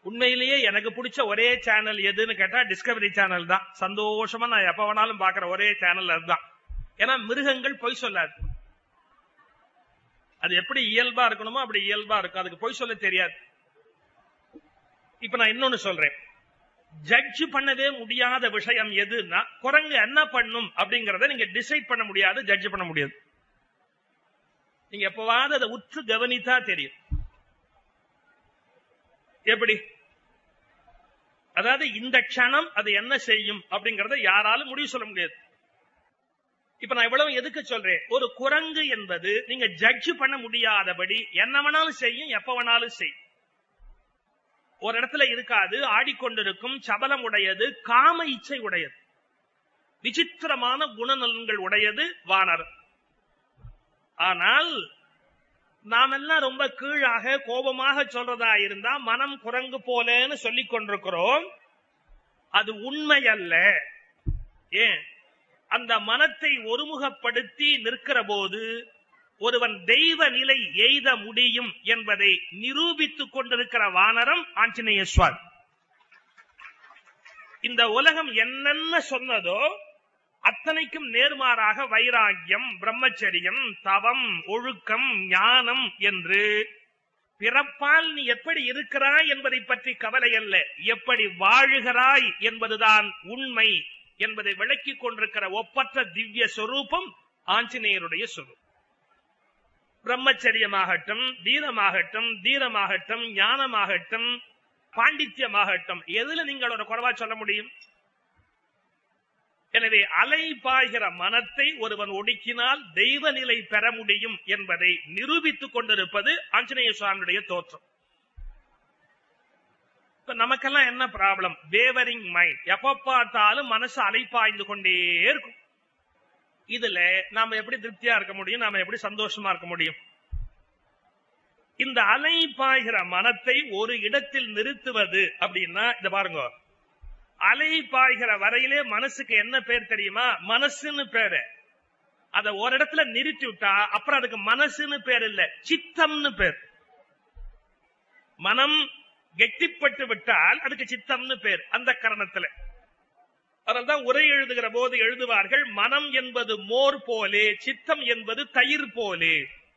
உண்மையிலேயே எனக்கு பிடிச்ச ஒரே சேனல் எதுன்னு கேட்டா டிஸ்கவரி சேனல் தான் சந்தோஷமா நான் எப்ப வேணாலும் பாக்குற ஒரே சேனல் அதுதான் ஏன்னா மிருகங்கள் பொய் சொல்லாது அது எப்படி இயல்பா இருக்கணுமோ அப்படி இயல்பா இருக்கும் அதுக்கு பொய் சொல்ல தெரியாது இப்ப நான் இன்னொன்னு சொல்றேன் ஜட்ஜ் பண்ணவே முடியாத விஷயம் எதுன்னா குரங்கு என்ன பண்ணும் அப்படிங்கறத நீங்க டிசைட் பண்ண முடியாது ஜட்ஜ் பண்ண முடியாது நீங்க எப்பவாவது அதை உற்று கவனித்தா தெரியும் எப்படி அதாவது இந்த க்ஷணம் அது என்ன செய்யும் அப்படிங்கறத யாராலும் முடிவு சொல்ல முடியாது இப்ப நான் இவ்வளவு எதுக்கு சொல்றேன் ஒரு குரங்கு என்பது நீங்க ஜட்ஜ் பண்ண முடியாதபடி என்ன வேணாலும் செய்யும் எப்ப வேணாலும் செய்யும் ஒரு இடத்துல இருக்காது ஆடிக்கொண்டிருக்கும் சபலம் உடையது காம இச்சை உடையது விசித்திரமான குணநலன்கள் உடையது வானர் ஆனால் நாம் எல்லாம் ரொம்ப கீழாக கோபமாக சொல்றதா இருந்தா மனம் குரங்கு போலன்னு சொல்லிக் கொண்டிருக்கிறோம் அது உண்மை அல்ல ஏன் அந்த மனத்தை ஒருமுகப்படுத்தி நிற்கிற போது ஒருவன் தெய்வ நிலை எய்த முடியும் என்பதை நிரூபித்துக் கொண்டிருக்கிற வானரம் ஆஞ்சநேய சுவாமி இந்த உலகம் என்னென்ன சொன்னதோ அத்தனைக்கும் நேர்மாறாக வைராக்கியம் பிரம்மச்சரியம் தவம் ஒழுக்கம் ஞானம் என்று பிறப்பால் நீ எப்படி இருக்கிறாய் என்பதை பற்றி கவலை அல்ல எப்படி வாழுகிறாய் என்பதுதான் உண்மை என்பதை விளக்கிக் கொண்டிருக்கிற ஒப்பற்ற திவ்ய சொரூபம் ஆஞ்சநேயருடைய சொரூபம் பிரம்மச்சரியமாகட்டும் தீரமாகட்டும் தீரமாகட்டும் ஞானமாகட்டும் பாண்டித்யமாகட்டும் எதுல நீங்கள் ஒரு குறைவா சொல்ல முடியும் எனவே அலை பாய்கிற மனத்தை ஒருவன் ஒடுக்கினால் தெய்வ நிலை பெற முடியும் என்பதை நிரூபித்துக் கொண்டிருப்பது ஆஞ்சநேய சுவாமியுடைய தோற்றம் இப்ப நமக்கெல்லாம் என்ன ப்ராப்ளம் வேவரிங் மைண்ட் எப்ப பார்த்தாலும் மனசு அலைப்பாய்ந்து கொண்டே இருக்கும் இதுல நாம எப்படி திருப்தியா இருக்க முடியும் நாம எப்படி சந்தோஷமா இருக்க முடியும் இந்த அலை பாய்கிற மனத்தை ஒரு இடத்தில் நிறுத்துவது அப்படின்னா இந்த பாருங்க அலை பாய்கிற வரையிலே மனசுக்கு என்ன பேர் தெரியுமா மனசுன்னு பேரு அத ஒரு இடத்துல நிறுத்தி விட்டா அப்புறம் அதுக்கு மனசுன்னு பேர் இல்ல சித்தம்னு பேர் மனம் கெட்டிப்பட்டு விட்டால் அதுக்கு சித்தம்னு பேர் அந்த கரணத்துல அதனால்தான் உரை எழுதுகிற போது எழுதுவார்கள் மனம் என்பது மோர் போலே சித்தம் என்பது தயிர் போலே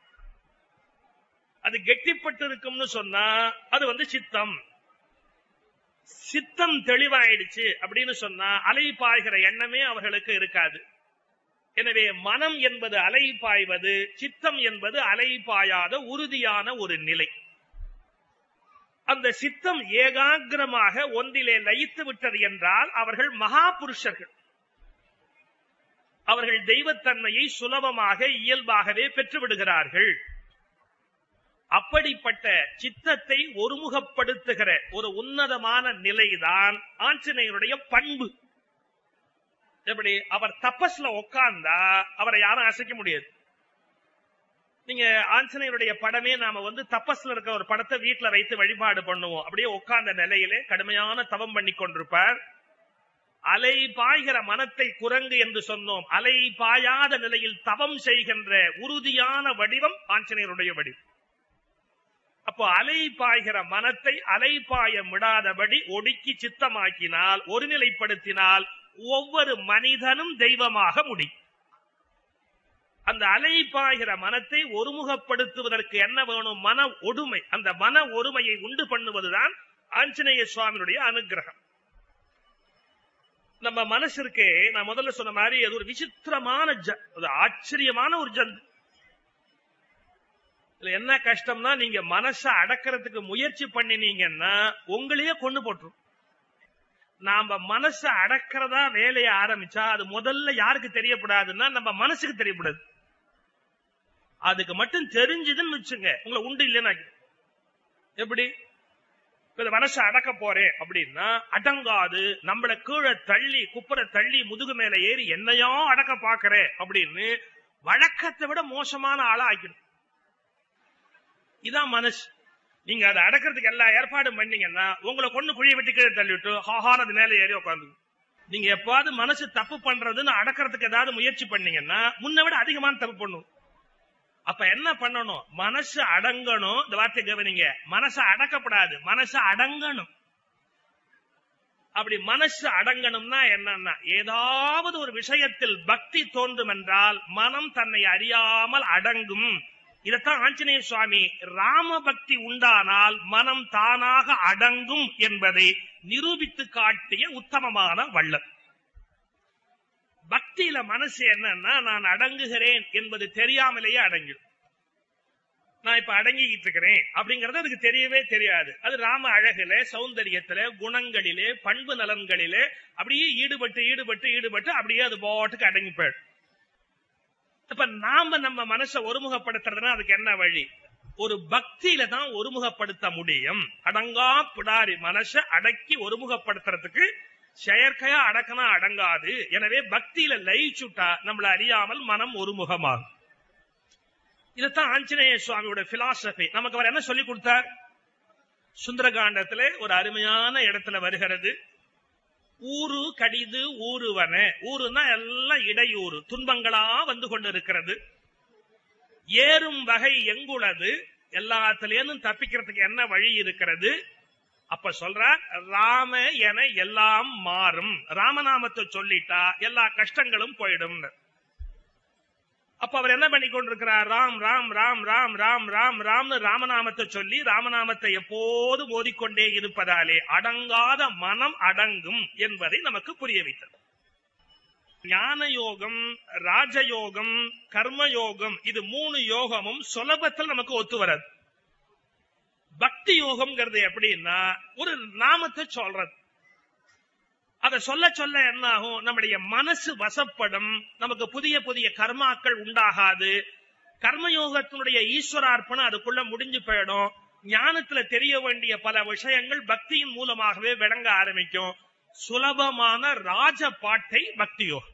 அது கெட்டிப்பட்டு இருக்கும்னு சொன்னா அது வந்து சித்தம் சித்தம் தெளிவாயிடுச்சு அப்படின்னு சொன்னா அலை பாய்கிற எண்ணமே அவர்களுக்கு இருக்காது எனவே மனம் என்பது அலை பாய்வது சித்தம் என்பது அலை பாயாத உறுதியான ஒரு நிலை அந்த சித்தம் ஏகாகிரமாக ஒன்றிலே லயித்து விட்டது என்றால் அவர்கள் மகா புருஷர்கள் அவர்கள் தெய்வத்தன்மையை சுலபமாக இயல்பாகவே பெற்று விடுகிறார்கள் அப்படிப்பட்ட சித்தத்தை ஒருமுகப்படுத்துகிற ஒரு உன்னதமான நிலைதான் ஆஞ்சநேயருடைய பண்பு எப்படி அவர் தபஸ்ல உட்கார்ந்தா அவரை யாரும் அசைக்க முடியாது நீங்க ஆஞ்சநேயருடைய படமே நாம வந்து தபஸ்ல இருக்க ஒரு படத்தை வீட்டுல வைத்து வழிபாடு பண்ணுவோம் அப்படியே உட்கார்ந்த நிலையிலே கடுமையான தவம் பண்ணி கொண்டிருப்பார் அலை பாய்கிற மனத்தை குரங்கு என்று சொன்னோம் அலை பாயாத நிலையில் தவம் செய்கின்ற உறுதியான வடிவம் ஆஞ்சநேயருடைய வடிவம் அப்போ அலை பாய்கிற மனத்தை அலை பாய விடாதபடி ஒடுக்கி சித்தமாக்கினால் ஒருநிலைப்படுத்தினால் ஒவ்வொரு மனிதனும் தெய்வமாக முடியும் அந்த அலை பாய்கிற மனத்தை ஒருமுகப்படுத்துவதற்கு என்ன வேணும் மன ஒடுமை அந்த மன ஒருமையை உண்டு பண்ணுவதுதான் ஆஞ்சநேய சுவாமியுடைய அனுகிரகம் நம்ம மனசு இருக்கே நான் முதல்ல சொன்ன மாதிரி அது ஒரு விசித்திரமான ஒரு ஆச்சரியமான ஒரு ஜந்து இதுல என்ன கஷ்டம்னா நீங்க மனசை அடக்கிறதுக்கு முயற்சி பண்ணினீங்கன்னா உங்களையே கொண்டு போட்டுரும் நாம மனசை அடக்கிறதா வேலையை ஆரம்பிச்சா அது முதல்ல யாருக்கு தெரியப்படாதுன்னா நம்ம மனசுக்கு தெரியப்படாது அதுக்கு மட்டும் தெரிஞ்சதுன்னு வச்சுங்க உங்களை உண்டு இல்லைன்னு எப்படி மனசை அடக்க போறேன் அப்படின்னா அடங்காது நம்மள கீழே தள்ளி குப்புற தள்ளி முதுகு மேல ஏறி என்னையோ அடக்க பாக்குறேன் அப்படின்னு வழக்கத்தை விட மோசமான ஆளா ஆக்கிடும் இதான் மனசு நீங்க அதை அடக்கிறதுக்கு எல்லா ஏற்பாடும் பண்ணீங்கன்னா உங்களை கொண்டு குழியை வெட்டி கீழே தள்ளிவிட்டு ஹாஹான் அது மேல ஏறி உட்காந்து நீங்க எப்பாவது மனசு தப்பு பண்றதுன்னு அடக்கிறதுக்கு ஏதாவது முயற்சி பண்ணீங்கன்னா முன்ன விட அதிகமான தப்பு பண்ணும் அப்ப என்ன பண்ணணும் மனசு அடங்கணும் இந்த வார்த்தை கவனிங்க மனசு அடக்கப்படாது மனசு அடங்கணும் அப்படி மனசு அடங்கணும்னா என்னன்னா ஏதாவது ஒரு விஷயத்தில் பக்தி தோன்றும் என்றால் மனம் தன்னை அறியாமல் அடங்கும் இதத்தான் ஆஞ்சநேய சுவாமி ராம பக்தி உண்டானால் மனம் தானாக அடங்கும் என்பதை நிரூபித்து காட்டிய உத்தமமான வள்ளல் பக்தியில மனசு என்னன்னா நான் அடங்குகிறேன் என்பது தெரியாமலேயே அடங்கிடும் நான் இப்ப அடங்கிக்கிட்டு இருக்கிறேன் அப்படிங்கறது அதுக்கு தெரியவே தெரியாது அது ராம அழகுல சௌந்தரியத்துல குணங்களிலே பண்பு நலன்களிலே அப்படியே ஈடுபட்டு ஈடுபட்டு ஈடுபட்டு அப்படியே அது பாட்டுக்கு அடங்கி போயிடும் இப்ப நாம நம்ம மனசை ஒருமுகப்படுத்துறதுன்னா அதுக்கு என்ன வழி ஒரு பக்தியில தான் ஒருமுகப்படுத்த முடியும் அடங்கா பிடாரி மனசை அடக்கி ஒருமுகப்படுத்துறதுக்கு செயற்கையா அடக்கனா அடங்காது எனவே பக்தியில லயிச்சுட்டா நம்மள அறியாமல் மனம் ஒருமுகமாகும் இதுதான் ஆஞ்சநேய சுவாமியோட பிலாசபி நமக்கு அவர் என்ன சொல்லி கொடுத்தார் சுந்தரகாண்டத்திலே ஒரு அருமையான இடத்துல வருகிறது ஊரு கடிது ஊருவன ஊருன்னா எல்லாம் இடையூறு துன்பங்களா வந்து கொண்டிருக்கிறது ஏறும் வகை எங்குளது எல்லாத்திலேயும் தப்பிக்கிறதுக்கு என்ன வழி இருக்கிறது அப்ப சொல்றார் ராம என எல்லாம் மாறும் ராமநாமத்தை சொல்லிட்டா எல்லா கஷ்டங்களும் போயிடும் அப்ப அவர் என்ன பண்ணி கொண்டிருக்கிறார் ராம் ராம் ராம் ராம் ராம் ராம் ராம்னு ராமநாமத்தை சொல்லி ராமநாமத்தை எப்போதும் ஓதிக்கொண்டே இருப்பதாலே அடங்காத மனம் அடங்கும் என்பதை நமக்கு புரிய வைத்தது ஞான யோகம் ராஜயோகம் கர்மயோகம் இது மூணு யோகமும் சுலபத்தில் நமக்கு ஒத்து வராது பக்தி யோகம்ங்கிறது எப்படின்னா ஒரு நாமத்தை சொல்றது அதை சொல்ல சொல்ல என்ன ஆகும் நம்முடைய மனசு வசப்படும் நமக்கு புதிய புதிய கர்மாக்கள் உண்டாகாது கர்மயோகத்தினுடைய ஈஸ்வரார்ப்பணம் அதுக்குள்ள முடிஞ்சு போயிடும் ஞானத்துல தெரிய வேண்டிய பல விஷயங்கள் பக்தியின் மூலமாகவே விளங்க ஆரம்பிக்கும் சுலபமான ராஜ பாட்டை பக்தி யோகம்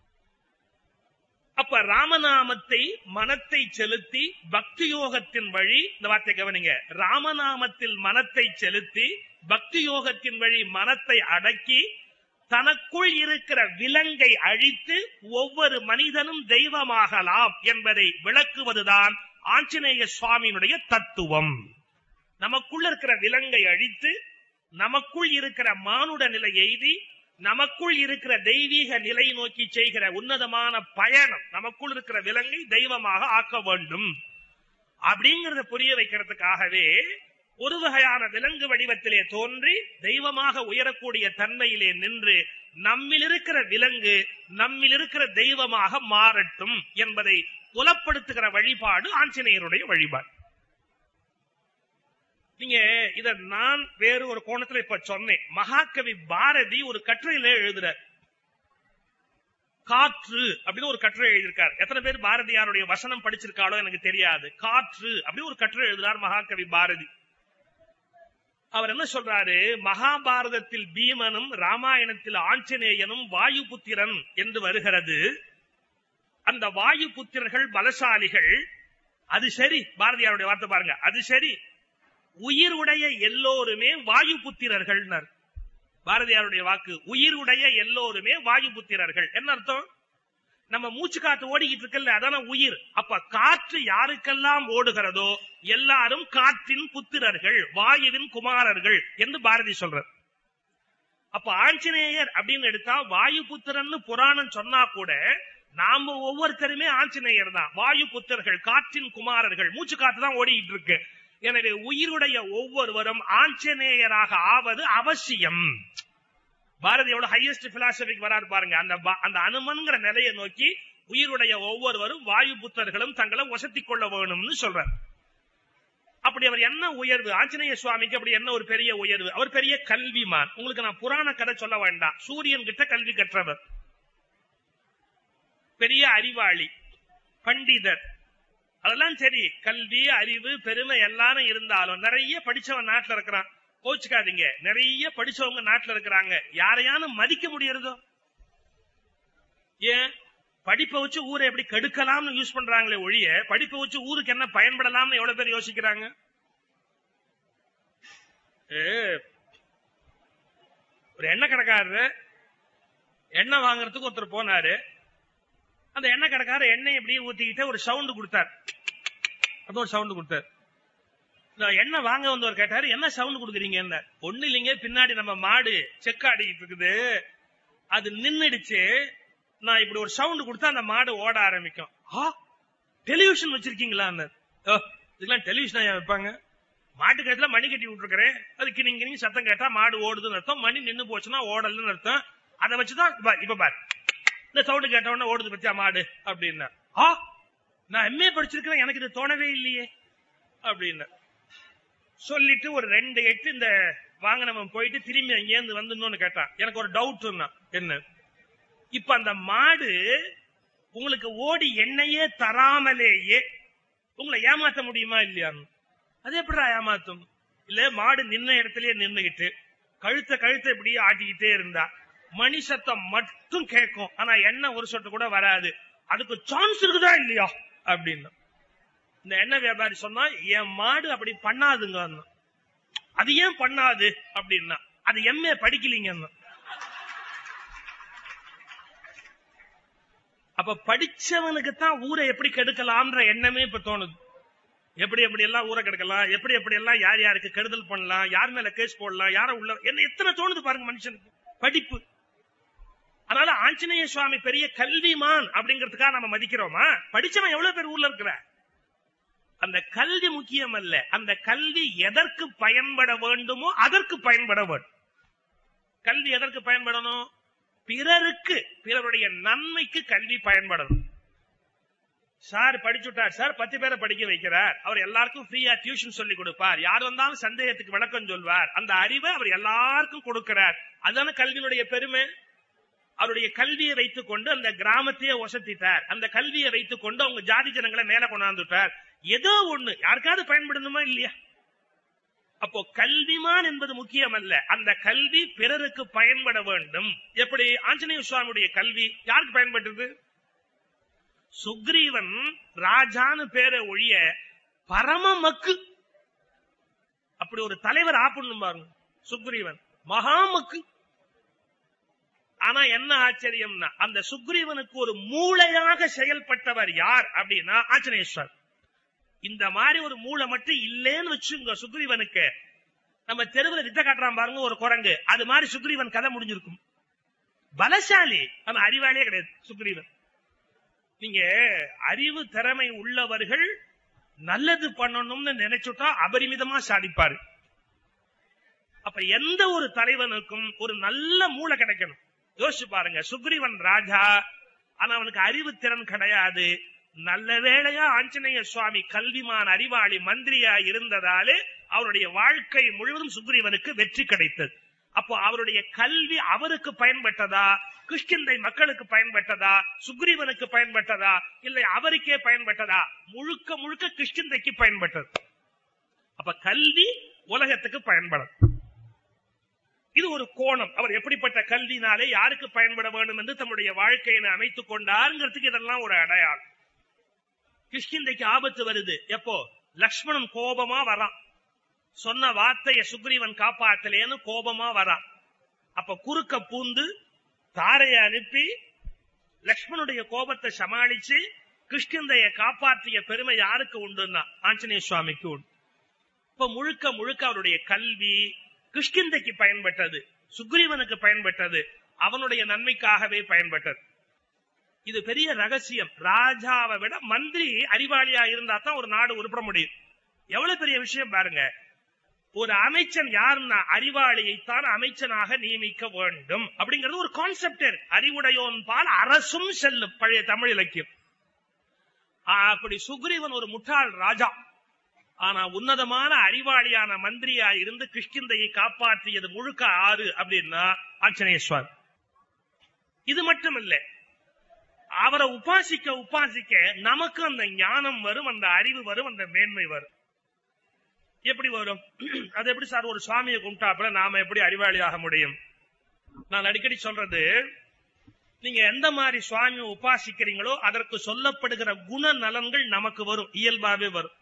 அப்ப ராமநாமத்தை மனத்தை செலுத்தி பக்தி யோகத்தின் வழி இந்த வார்த்தை கவனிங்க ராமநாமத்தில் மனத்தை செலுத்தி பக்தி யோகத்தின் வழி மனத்தை அடக்கி தனக்குள் இருக்கிற விலங்கை அழித்து ஒவ்வொரு மனிதனும் தெய்வமாகலாம் என்பதை விளக்குவதுதான் ஆஞ்சநேய சுவாமியினுடைய தத்துவம் நமக்குள் இருக்கிற விலங்கை அழித்து நமக்குள் இருக்கிற மானுட நிலை எய்தி நமக்குள் இருக்கிற தெய்வீக நிலை நோக்கி செய்கிற உன்னதமான பயணம் நமக்குள் இருக்கிற விலங்கை தெய்வமாக ஆக்க வேண்டும் அப்படிங்கறத புரிய வைக்கிறதுக்காகவே ஒரு வகையான விலங்கு வடிவத்திலே தோன்றி தெய்வமாக உயரக்கூடிய தன்மையிலே நின்று நம்மில் இருக்கிற விலங்கு நம்மில் இருக்கிற தெய்வமாக மாறட்டும் என்பதை புலப்படுத்துகிற வழிபாடு ஆஞ்சநேயருடைய வழிபாடு நீங்க இத நான் வேறு ஒரு கோணத்துல இப்ப சொன்னேன் மகாகவி பாரதி ஒரு கட்டுரையில எழுதுற காற்று அப்படின்னு ஒரு கட்டுரை எழுதியிருக்கார் எத்தனை பேர் பாரதியாருடைய வசனம் படிச்சிருக்காளோ எனக்கு தெரியாது காற்று அப்படின்னு ஒரு கட்டுரை எழுதுறார் மகாகவி பாரதி அவர் என்ன சொல்றாரு மகாபாரதத்தில் பீமனும் ராமாயணத்தில் ஆஞ்சநேயனும் வாயு புத்திரன் என்று வருகிறது அந்த வாயு புத்திரர்கள் பலசாலிகள் அது சரி பாரதியாருடைய வார்த்தை பாருங்க அது சரி உயிர் உடைய எல்லோருமே வாயு புத்திரர்கள் பாரதியாருடைய வாக்கு உயிர் உடைய எல்லோருமே வாயு புத்திரர்கள் என்ன அர்த்தம் நம்ம மூச்சு காத்து ஓடிக்கிட்டு இருக்கல அதான உயிர் அப்ப காற்று யாருக்கெல்லாம் ஓடுகிறதோ எல்லாரும் காற்றின் புத்திரர்கள் வாயுவின் குமாரர்கள் என்று பாரதி சொல்றார் அப்ப ஆஞ்சநேயர் அப்படின்னு எடுத்தா வாயு புத்திரன்னு புராணம் சொன்னா கூட நாம ஒவ்வொருத்தருமே ஆஞ்சநேயர் தான் வாயு புத்திரர்கள் காற்றின் குமாரர்கள் மூச்சு காத்து தான் ஓடிக்கிட்டு இருக்கு எனவே உயிருடைய ஒவ்வொருவரும் ஆஞ்சநேயராக ஆவது அவசியம் பாரதி எவ்வளவு ஹையஸ்ட் பிலாசபிக்கு வராரு பாருங்க அந்த அந்த அனுமன்கிற நிலையை நோக்கி உயிருடைய ஒவ்வொருவரும் வாயு புத்தர்களும் தங்களை வசத்தி கொள்ள வேணும்னு சொல்றார் அப்படி அவர் என்ன உயர்வு ஆஞ்சநேய சுவாமிக்கு அப்படி என்ன ஒரு பெரிய உயர்வு அவர் பெரிய கல்விமான் உங்களுக்கு நான் புராண கதை சொல்ல வேண்டாம் சூரியன் கிட்ட கல்வி கற்றவர் பெரிய அறிவாளி பண்டிதர் அதெல்லாம் சரி கல்வி அறிவு பெருமை எல்லாரும் இருந்தாலும் நிறைய படிச்சவன் நாட்டுல இருக்கிறான் கோச்சுக்காதீங்க நிறைய படிச்சவங்க நாட்டுல இருக்கிறாங்க யாரையானும் மதிக்க முடியறதோ ஏன் படிப்பை வச்சு ஊரை எப்படி கெடுக்கலாம்னு யூஸ் பண்றாங்களே ஒழிய படிப்பை வச்சு ஊருக்கு என்ன பயன்படலாம்னு எவ்வளவு பேர் யோசிக்கிறாங்க ஒரு எண்ணெய் கடைக்காரரு எண்ணெய் வாங்குறதுக்கு ஒருத்தர் போனாரு அந்த எண்ணெய் கடைக்காரர் எண்ணெய் எப்படியே ஊத்திக்கிட்டு ஒரு சவுண்ட் கொடுத்தார் அப்ப ஒரு சவுண்ட் கொடுத்தாரு நான் என்ன வாங்க வந்தவர் கேட்டாரு என்ன சவுண்ட் கொடுக்குறீங்க என்ன ஒண்ணு இல்லைங்க பின்னாடி நம்ம மாடு செக்க ஆடிக்கிட்டு இருக்குது அது நின்னுடுச்சு நான் இப்படி ஒரு சவுண்ட் கொடுத்தா அந்த மாடு ஓட ஆரம்பிக்கும் ஆ டெலிவிஷன் வச்சிருக்கீங்களா இதெல்லாம் டெலிவிஷன் ஏன் வைப்பாங்க மாட்டு கட்டுல மணி கட்டி விட்டுருக்கிறேன் அதுக்கு நீங்க நீங்க சத்தம் கேட்டா மாடு ஓடுதுன்னு அர்த்தம் மணி நின்னு போச்சுன்னா ஓடலன்னு அர்த்தம் அதை வச்சுதான் இப்ப- இப்ப பாரு இந்த சவுண்ட் கேட்ட உடனே ஓடுது பத்தியா மாடு அப்படின்னா ஆ நான் எம்ஏ படிச்சிருக்கிறேன் எனக்கு இது தோணவே இல்லையே அப்படின்னு சொல்லிட்டு ஒரு ரெண்டு எட்டு இந்த வாங்கினவன் போயிட்டு திரும்பி அங்கேருந்து வந்து இன்னொன்னு கேட்டான் எனக்கு ஒரு டவுட் என்ன இப்ப அந்த மாடு உங்களுக்கு ஓடி எண்ணெயே தராமலேயே உங்களை ஏமாத்த முடியுமா இல்லையான்னு அது எப்படிடா ஏமாத்தும் இல்ல மாடு நின்ன இடத்துலயே நின்னுகிட்டு கழுத்த கழுத்த இப்படியே ஆட்டிக்கிட்டே இருந்தா மணி சத்தம் மட்டும் கேட்கும் ஆனா எண்ணெய் ஒரு சொட்டு கூட வராது அதுக்கு சான்ஸ் இருக்குதா இல்லையா அப்படின்னு இந்த எண்ணெய் வியாபாரி சொன்னா என் மாடு அப்படி பண்ணாதுங்க அது ஏன் பண்ணாது அப்படின்னா அது எம்ஏ படிக்கலீங்க அப்ப படிச்சவனுக்கு தான் ஊரை எப்படி கெடுக்கலாம்ன்ற எண்ணமே இப்ப தோணுது எப்படி எப்படி எல்லாம் ஊரை கெடுக்கலாம் எப்படி எப்படி எல்லாம் யார் யாருக்கு கெடுதல் பண்ணலாம் யார் மேல கேஸ் போடலாம் யார உள்ள என்ன எத்தனை தோணுது பாருங்க மனுஷனுக்கு படிப்பு அதனால ஆஞ்சநேய சுவாமி பெரிய கல்விமான் அப்படிங்கிறதுக்காக நம்ம மதிக்கிறோமா படிச்சவன் எவ்வளவு பேர் ஊர்ல இருக்கிற அந்த கல்வி முக்கியம் அல்ல அந்த கல்வி எதற்கு பயன்பட வேண்டுமோ அதற்கு பயன்பட வேண்டும் கல்வி எதற்கு பயன்படணும் பிறருக்கு பிறருடைய நன்மைக்கு கல்வி பயன்படணும் சார் படிச்சுட்டார் சார் பத்து பேரை படிக்க வைக்கிறார் அவர் எல்லாருக்கும் ஃப்ரீயா டியூஷன் சொல்லி கொடுப்பார் யார் வந்தாலும் சந்தேகத்துக்கு விளக்கம் சொல்வார் அந்த அறிவை அவர் எல்லாருக்கும் கொடுக்கிறார் அதுதானே கல்வியினுடைய பெருமை அவருடைய கல்வியை வைத்துக் கொண்டு அந்த கிராமத்தையே ஒசத்திட்டார் அந்த கல்வியை வைத்துக் கொண்டு அவங்க ஜாதி ஜனங்களை மேல கொண்டாந்துட்டார் ஏதோ ஒண்ணு யாருக்காவது பயன்படணுமா இல்லையா அப்போ கல்விமான் என்பது முக்கியம் அல்ல அந்த கல்வி பிறருக்கு பயன்பட வேண்டும் எப்படி ஆஞ்சநேய சுவாமியுடைய கல்வி யாருக்கு பயன்பட்டது சுக்ரீவன் ராஜான்னு பேரை ஒழிய பரம மக்கு அப்படி ஒரு தலைவர் ஆப்பணும் பாருங்க சுக்ரீவன் மகாமக்கு ஆனா என்ன ஆச்சரியம்னா அந்த சுக்ரீவனுக்கு ஒரு மூளையாக செயல்பட்டவர் யார் அப்படின்னா ஆஞ்சநேஸ்வர் இந்த மாதிரி ஒரு மூளை மட்டும் இல்லேன்னு வச்சுங்க சுக்ரீவனுக்கு நம்ம தெருவில் வித்த காட்டுறான் பாருங்க ஒரு குரங்கு அது மாதிரி சுக்ரீவன் கதை முடிஞ்சிருக்கும் பலசாலி ஆனா அறிவாளியே கிடையாது சுக்ரீவன் நீங்க அறிவு திறமை உள்ளவர்கள் நல்லது பண்ணணும்னு நினைச்சுட்டா அபரிமிதமா சாதிப்பாரு அப்ப எந்த ஒரு தலைவனுக்கும் ஒரு நல்ல மூளை கிடைக்கணும் யோசிச்சு பாருங்க சுக்ரீவன் ராஜா ஆனா அவனுக்கு அறிவு திறன் கிடையாது நல்ல வேளையா ஆஞ்சநேய சுவாமி கல்விமான் அறிவாளி மந்திரியா இருந்ததாலே அவருடைய வாழ்க்கை முழுவதும் சுக்ரீவனுக்கு வெற்றி கிடைத்தது அப்போ அவருடைய கல்வி அவருக்கு பயன்பட்டதா கிருஷ்ணந்தை மக்களுக்கு பயன்பட்டதா சுக்ரீவனுக்கு பயன்பட்டதா இல்லை அவருக்கே பயன்பட்டதா முழுக்க முழுக்க கிருஷ்ணந்தைக்கு பயன்பட்டது அப்ப கல்வி உலகத்துக்கு பயன்படும் இது ஒரு கோணம் அவர் எப்படிப்பட்ட கல்வினாலே யாருக்கு பயன்பட வேண்டும் என்று தம்முடைய வாழ்க்கையை அமைத்துக் கொண்டாருங்கிறதுக்கு இதெல்லாம் ஒரு அடையாளம் கிருஷ்ணந்தைக்கு ஆபத்து வருது எப்போ லக்ஷ்மணன் கோபமா வரான் சொன்ன வார்த்தைய சுக்ரீவன் காப்பாத்தலேன்னு கோபமா வரான் அப்ப குறுக்க பூந்து தாரைய அனுப்பி லக்ஷ்மணுடைய கோபத்தை சமாளிச்சு கிருஷ்ணந்தைய காப்பாற்றிய பெருமை யாருக்கு உண்டுன்னா ஆஞ்சநேய சுவாமிக்கு உண்டு இப்ப முழுக்க முழுக்க அவருடைய கல்வி கிருஷ்ணந்தைக்கு பயன்பட்டது சுக்ரீவனுக்கு பயன்பட்டது அவனுடைய நன்மைக்காகவே பயன்பட்டது இது பெரிய ரகசியம் ராஜாவை விட மந்திரி அறிவாளியா இருந்தா தான் ஒரு நாடு உருப்பட முடியும் எவ்வளவு பெரிய விஷயம் பாருங்க ஒரு அமைச்சன் யாருன்னா அறிவாளியைத்தான் அமைச்சனாக நியமிக்க வேண்டும் அப்படிங்கிறது ஒரு கான்செப்ட் அறிவுடையோன் பால் அரசும் செல்லும் பழைய தமிழ் இலக்கியம் ஆ, அப்படி சுக்ரீவன் ஒரு முட்டாள் ராஜா ஆனா உன்னதமான அறிவாளியான மந்திரியா இருந்து கிருஷ்ணந்தையை காப்பாற்றியது முழுக்க ஆறு அப்படின்னா ஆஞ்சநேயஸ்வர் இது மட்டும் இல்ல அவரை உபாசிக்க உபாசிக்க நமக்கு அந்த ஞானம் வரும் அந்த அறிவு வரும் அந்த மேன்மை வரும் எப்படி வரும் அது எப்படி சார் ஒரு சுவாமியை கும்பிட்டாப்புல நாம எப்படி அறிவாளியாக முடியும் நான் அடிக்கடி சொல்றது நீங்க எந்த மாதிரி சுவாமியை உபாசிக்கிறீங்களோ அதற்கு சொல்லப்படுகிற குண நலன்கள் நமக்கு வரும் இயல்பாவே வரும்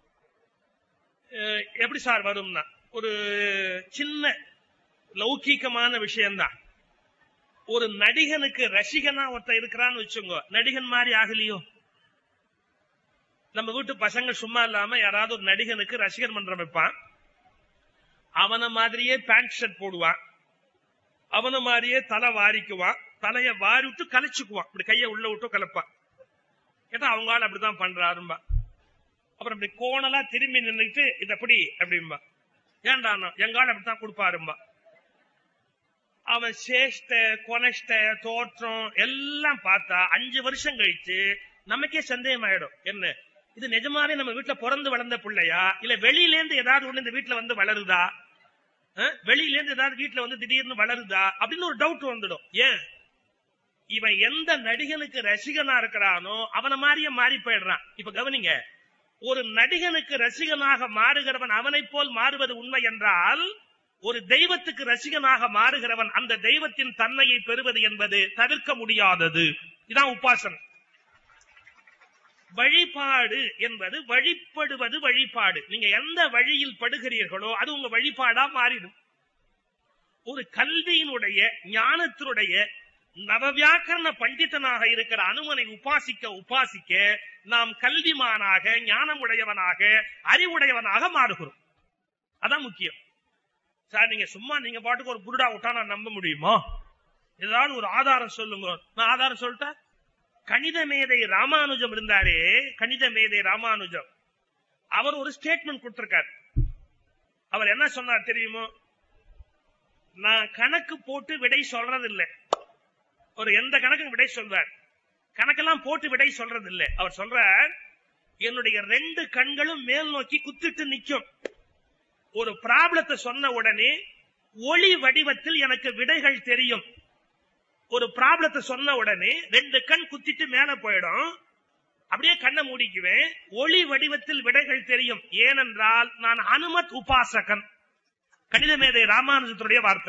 அஹ் எப்படி சார் வரும்னா ஒரு சின்ன லௌகீகமான விஷயம்தான் ஒரு நடிகனுக்கு ரசிகனா ஒருத்தன் இருக்கிறான்னு வச்சுங்க நடிகன் மாதிரி ஆகலையோ நம்ம வீட்டு பசங்க சும்மா இல்லாம யாராவது ஒரு நடிகனுக்கு ரசிகர் மன்றம் வைப்பான் அவன மாதிரியே பேண்ட் ஷர்ட் போடுவான் அவன மாதிரியே தலை வாரிக்குவான் தலைய வாரி விட்டு கலைச்சுக்குவான் இப்படி கைய உள்ள விட்டு கலப்பான் கேட்டா அவங்க ஆள் அப்படிதான் பண்றாரும்பா அப்புறம் இப்படி கோணலா திரும்பி நின்னுட்டு இது அப்படி அப்படிம்பா ஏன்டா எங்க ஆள் அப்படித்தான் கொடுப்பாரும்பா அவன் சேஷ்ட கொனஷ்ட தோற்றம் எல்லாம் பார்த்தா அஞ்சு வருஷம் கழிச்சு நமக்கே சந்தேகம் ஆயிடும் என்ன இது நிஜமாவே நம்ம வீட்டுல பிறந்து வளர்ந்த பிள்ளையா இல்ல வெளியில இருந்து ஏதாவது ஒண்ணு இந்த வீட்டுல வந்து வளருதா அஹ்? வெளியில இருந்து ஏதாவது வீட்டுல வந்து திடீர்னு வளருதா அப்படின்னு ஒரு டவுட் வந்துடும் ஏன் இவன் எந்த நடிகனுக்கு ரசிகனா இருக்கிறானோ அவன மாதிரியே மாறி போயிடுறான் இப்ப கவனிங்க ஒரு நடிகனுக்கு ரசிகனாக மாறுகிறவன் அவனைப் போல் மாறுவது உண்மை என்றால் ஒரு தெய்வத்துக்கு ரசிகனாக மாறுகிறவன் அந்த தெய்வத்தின் தன்மையை பெறுவது என்பது தவிர்க்க முடியாதது இதான் உபாசனம் வழிபாடு என்பது வழிபடுவது வழிபாடு நீங்க எந்த வழியில் படுகிறீர்களோ அது உங்க வழிபாடா மாறிடும் ஒரு கல்வியினுடைய ஞானத்தினுடைய நவவியாக்கரண பண்டிதனாக இருக்கிற அனுமனை உபாசிக்க உபாசிக்க நாம் கல்விமானாக ஞானமுடையவனாக அறிவுடையவனாக மாறுகிறோம் அதான் முக்கியம் சார் நீங்க சும்மா நீங்க பாட்டுக்கு ஒரு புருடா விட்டா நான் நம்ப முடியுமா ஏதாவது ஒரு ஆதாரம் சொல்லுங்க நான் ஆதாரம் சொல்லிட்டா கணித மேதை ராமானுஜம் இருந்தாரே கணித மேதை ராமானுஜம் அவர் ஒரு ஸ்டேட்மெண்ட் கொடுத்திருக்கார் அவர் என்ன சொன்னார் தெரியுமோ நான் கணக்கு போட்டு விடை சொல்றது இல்ல ஒரு எந்த கணக்கும் விடை சொல்வார் கணக்கெல்லாம் போட்டு விடை சொல்றது இல்ல அவர் சொல்றார் என்னுடைய ரெண்டு கண்களும் மேல் நோக்கி குத்திட்டு நிக்கும் ஒரு ப்ராப்ளத்தை சொன்ன உடனே ஒளி வடிவத்தில் எனக்கு விடைகள் தெரியும் ஒரு ப்ராப்ளத்தை சொன்ன உடனே ரெண்டு கண் குத்திட்டு மேல போயிடும் அப்படியே கண்ணை மூடிக்குவேன் ஒளி வடிவத்தில் விடைகள் தெரியும் ஏனென்றால் நான் அனுமத் உபாசகன் கணித மேதை ராமானுஜத்துடைய வார்த்தை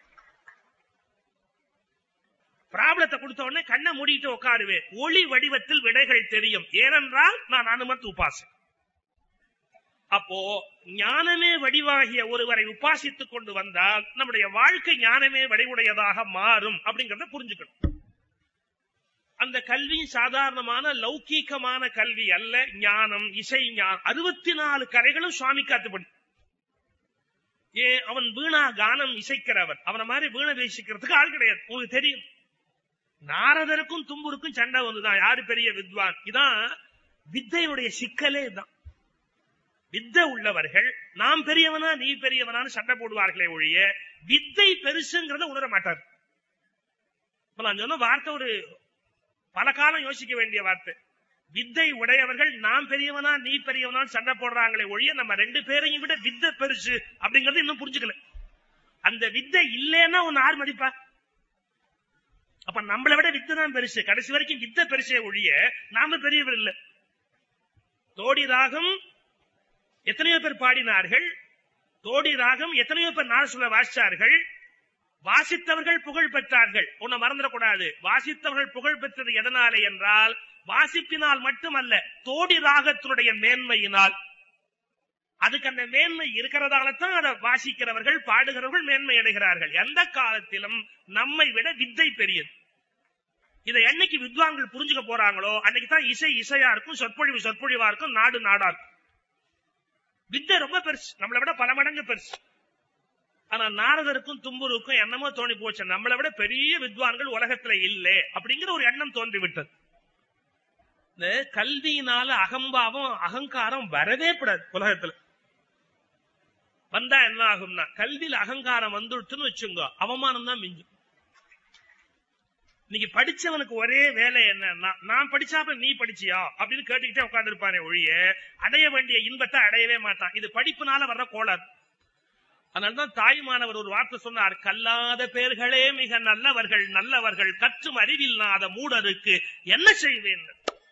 ப்ராப்ளத்தை கொடுத்த உடனே கண்ணை மூடிட்டு உட்காருவேன் ஒளி வடிவத்தில் விடைகள் தெரியும் ஏனென்றால் நான் அனுமத் உபாசகன் அப்போ ஞானமே வடிவாகிய ஒருவரை உபாசித்துக் கொண்டு வந்தால் நம்முடைய வாழ்க்கை ஞானமே வடிவுடையதாக மாறும் அப்படிங்கறத புரிஞ்சுக்கணும் அந்த கல்வி சாதாரணமான லௌகீகமான கல்வி அல்ல ஞானம் இசை ஞானம் அறுபத்தி நாலு கலைகளும் சுவாமி காத்துப்படி ஏ அவன் வீணா கானம் இசைக்கிறவன் அவனை மாதிரி வீணை பேசிக்கிறதுக்கு ஆள் கிடையாது உங்களுக்கு தெரியும் நாரதருக்கும் தும்புருக்கும் சண்டை வந்துதான் யாரு பெரிய வித்வான் இதான் வித்தையுடைய சிக்கலே தான் வித்தை உள்ளவர்கள் நாம் பெரியவனா நீ பெரியவனான்னு சண்டை போடுவார்களே ஒழிய வித்தை பெருசுங்கிறத உணர மாட்டார் இப்ப நான் சொன்ன வார்த்தை ஒரு பல காலம் யோசிக்க வேண்டிய வார்த்தை வித்தை உடையவர்கள் நாம் பெரியவனா நீ பெரியவனா சண்டை போடுறாங்களே ஒழிய நம்ம ரெண்டு பேரையும் விட வித்தை பெருசு அப்படிங்கறது இன்னும் புரிஞ்சுக்கல அந்த வித்தை இல்லைன்னா ஒன்னு ஆறு மதிப்பா அப்ப நம்மளை விட வித்தை தான் பெருசு கடைசி வரைக்கும் வித்தை பெருசே ஒழிய நாம பெரியவர் இல்ல தோடி ராகம் எத்தனையோ பேர் பாடினார்கள் தோடி ராகம் எத்தனையோ பேர் நாரசுல வாசிச்சார்கள் வாசித்தவர்கள் புகழ் பெற்றார்கள் உன்னை மறந்துடக்கூடாது வாசித்தவர்கள் புகழ் பெற்றது எதனாலே என்றால் வாசிப்பினால் மட்டுமல்ல தோடி ராகத்தினுடைய மேன்மையினால் அதுக்கு அந்த மேன்மை இருக்கிறதால தான் அதை வாசிக்கிறவர்கள் பாடுகிறவர்கள் மேன்மை அடைகிறார்கள் எந்த காலத்திலும் நம்மை விட வித்தை பெரியது இதை என்னைக்கு வித்வான்கள் புரிஞ்சுக்க போறாங்களோ அன்னைக்கு தான் இசை இசையா இருக்கும் சொற்பொழிவு சொற்பொழிவா இருக்கும் நாடு நாடா இருக்கும் வித்தை ரொம்ப பெருசு நம்மளை விட பல மடங்கு பெருசு ஆனா நாரதருக்கும் தும்புருக்கும் என்னமோ தோணி போச்சு நம்மளை விட பெரிய வித்வான்கள் உலகத்துல இல்லை அப்படிங்கிற ஒரு எண்ணம் தோன்றி விட்டது இந்த கல்வியினால அகம்பாவம் அகங்காரம் வரவே கூடாது உலகத்துல வந்தா என்ன ஆகும்னா கல்வியில அகங்காரம் வந்துடுச்சுன்னு வச்சுங்க அவமானம் தான் மிஞ்சும் இன்னைக்கு படிச்சவனுக்கு ஒரே வேலை என்னன்னா நான் படிச்சாப்ப நீ படிச்சியா அப்படின்னு கேட்டுக்கிட்டே உட்கார்ந்துருப்பானே ஒழிய அடைய வேண்டிய இன்பத்தை அடையவே மாட்டான் இது படிப்புனால வர்ற கோளாறு அதனால்தான் தாய்மானவர் ஒரு வார்த்தை சொன்னார் கல்லாத பேர்களே மிக நல்லவர்கள் நல்லவர்கள் கற்றும் அறிவில்லாத மூடருக்கு என்ன செய்வேன்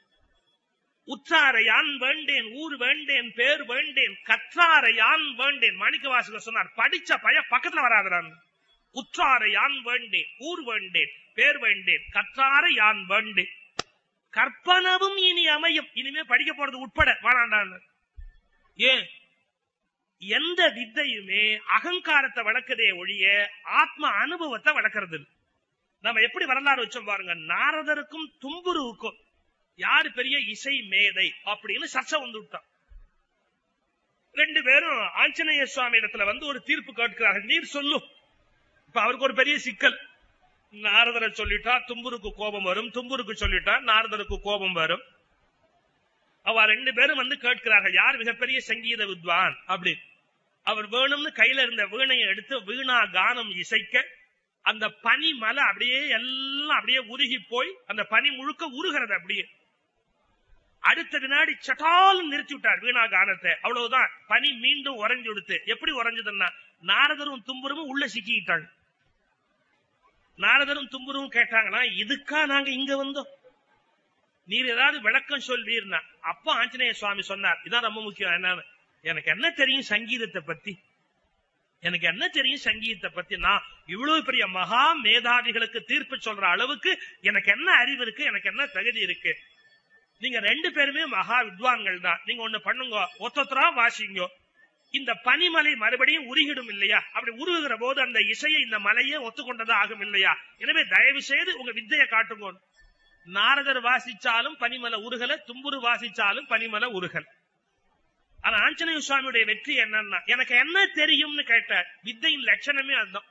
உற்றாரை யான் வேண்டேன் ஊர் வேண்டேன் பேர் வேண்டேன் கற்றாரை யான் வேண்டேன் மாணிக்க வாசகர் சொன்னார் படிச்ச பய பக்கத்துல வராதுறான் உற்றாரை யான் வேண்டேன் ஊர் வேண்டேன் பேர் வேண்டேன் கற்றாரை யான் வேண்டேன் கற்பனவும் இனி அமையும் இனிமே படிக்க போறது உட்பட வேணாண்டான் ஏன் எந்த வித்தையுமே அகங்காரத்தை வளர்க்கதே ஒழிய ஆத்ம அனுபவத்தை வளர்க்கறது இல்ல. நம்ம எப்படி வரலாறு வச்சோம் பாருங்க நாரதருக்கும் தும்புருவுக்கும் யாரு பெரிய இசை மேதை அப்படின்னு சர்ச்சை வந்து விட்டான் ரெண்டு பேரும் ஆஞ்சநேய சுவாமி இடத்துல வந்து ஒரு தீர்ப்பு கேட்கிறார்கள் நீர் சொல்லும் இப்ப அவருக்கு ஒரு பெரிய சிக்கல் நாரதரை சொல்லிட்டா தும்புருக்கு கோபம் வரும் தும்புருக்கு சொல்லிட்டா நாரதருக்கு கோபம் வரும் அவ ரெண்டு பேரும் வந்து கேட்கிறார்கள் யார் மிகப்பெரிய சங்கீத வித்வான் அப்படி அவர் வேணும்னு கையில இருந்த வீணையை எடுத்து வீணா கானம் இசைக்க அந்த பனி மலை அப்படியே எல்லாம் அப்படியே உருகி போய் அந்த பனி முழுக்க உருகிறது அப்படியே அடுத்த வினாடி சட்டால் நிறுத்தி விட்டார் வீணா கானத்தை அவ்வளவுதான் பனி மீண்டும் உறைஞ்சு கொடுத்து எப்படி உறைஞ்சதுன்னா நாரதரும் தும்புரும் உள்ள சிக்கிட்டாங்க நாரதரும் தும்புரும் கேட்டாங்கன்னா இதுக்கா நாங்க இங்க வந்தோம் நீர் ஏதாவது விளக்கம் சொல்வீர்னா அப்ப ஆஞ்சநேய சுவாமி சொன்னார் இதான் ரொம்ப முக்கியம் என்னன்னு எனக்கு என்ன தெரியும் சங்கீதத்தை பத்தி எனக்கு என்ன தெரியும் சங்கீதத்தை பத்தி நான் இவ்வளவு பெரிய மகா மேதாவிகளுக்கு தீர்ப்பு சொல்ற அளவுக்கு எனக்கு என்ன அறிவு இருக்கு எனக்கு என்ன தகுதி இருக்கு நீங்க ரெண்டு பேருமே மகா வித்வான்கள் தான் நீங்க ஒண்ணு பண்ணுங்க ஒத்தொத்தரா வாசிங்க இந்த பனிமலை மறுபடியும் உருகிடும் இல்லையா அப்படி உருகுகிற போது அந்த இசையை இந்த மலையே ஒத்துக்கொண்டதா ஆகும் இல்லையா எனவே தயவு செய்து உங்க வித்தையை காட்டுங்க நாரதர் வாசிச்சாலும் பனிமலை உருகல தும்புரு வாசிச்சாலும் பனிமலை உருகல் ஆனா ஆஞ்சநேய சுவாமியுடைய வெற்றி என்னன்னா எனக்கு என்ன தெரியும்னு கேட்ட வித்தையின் லட்சணமே அதுதான்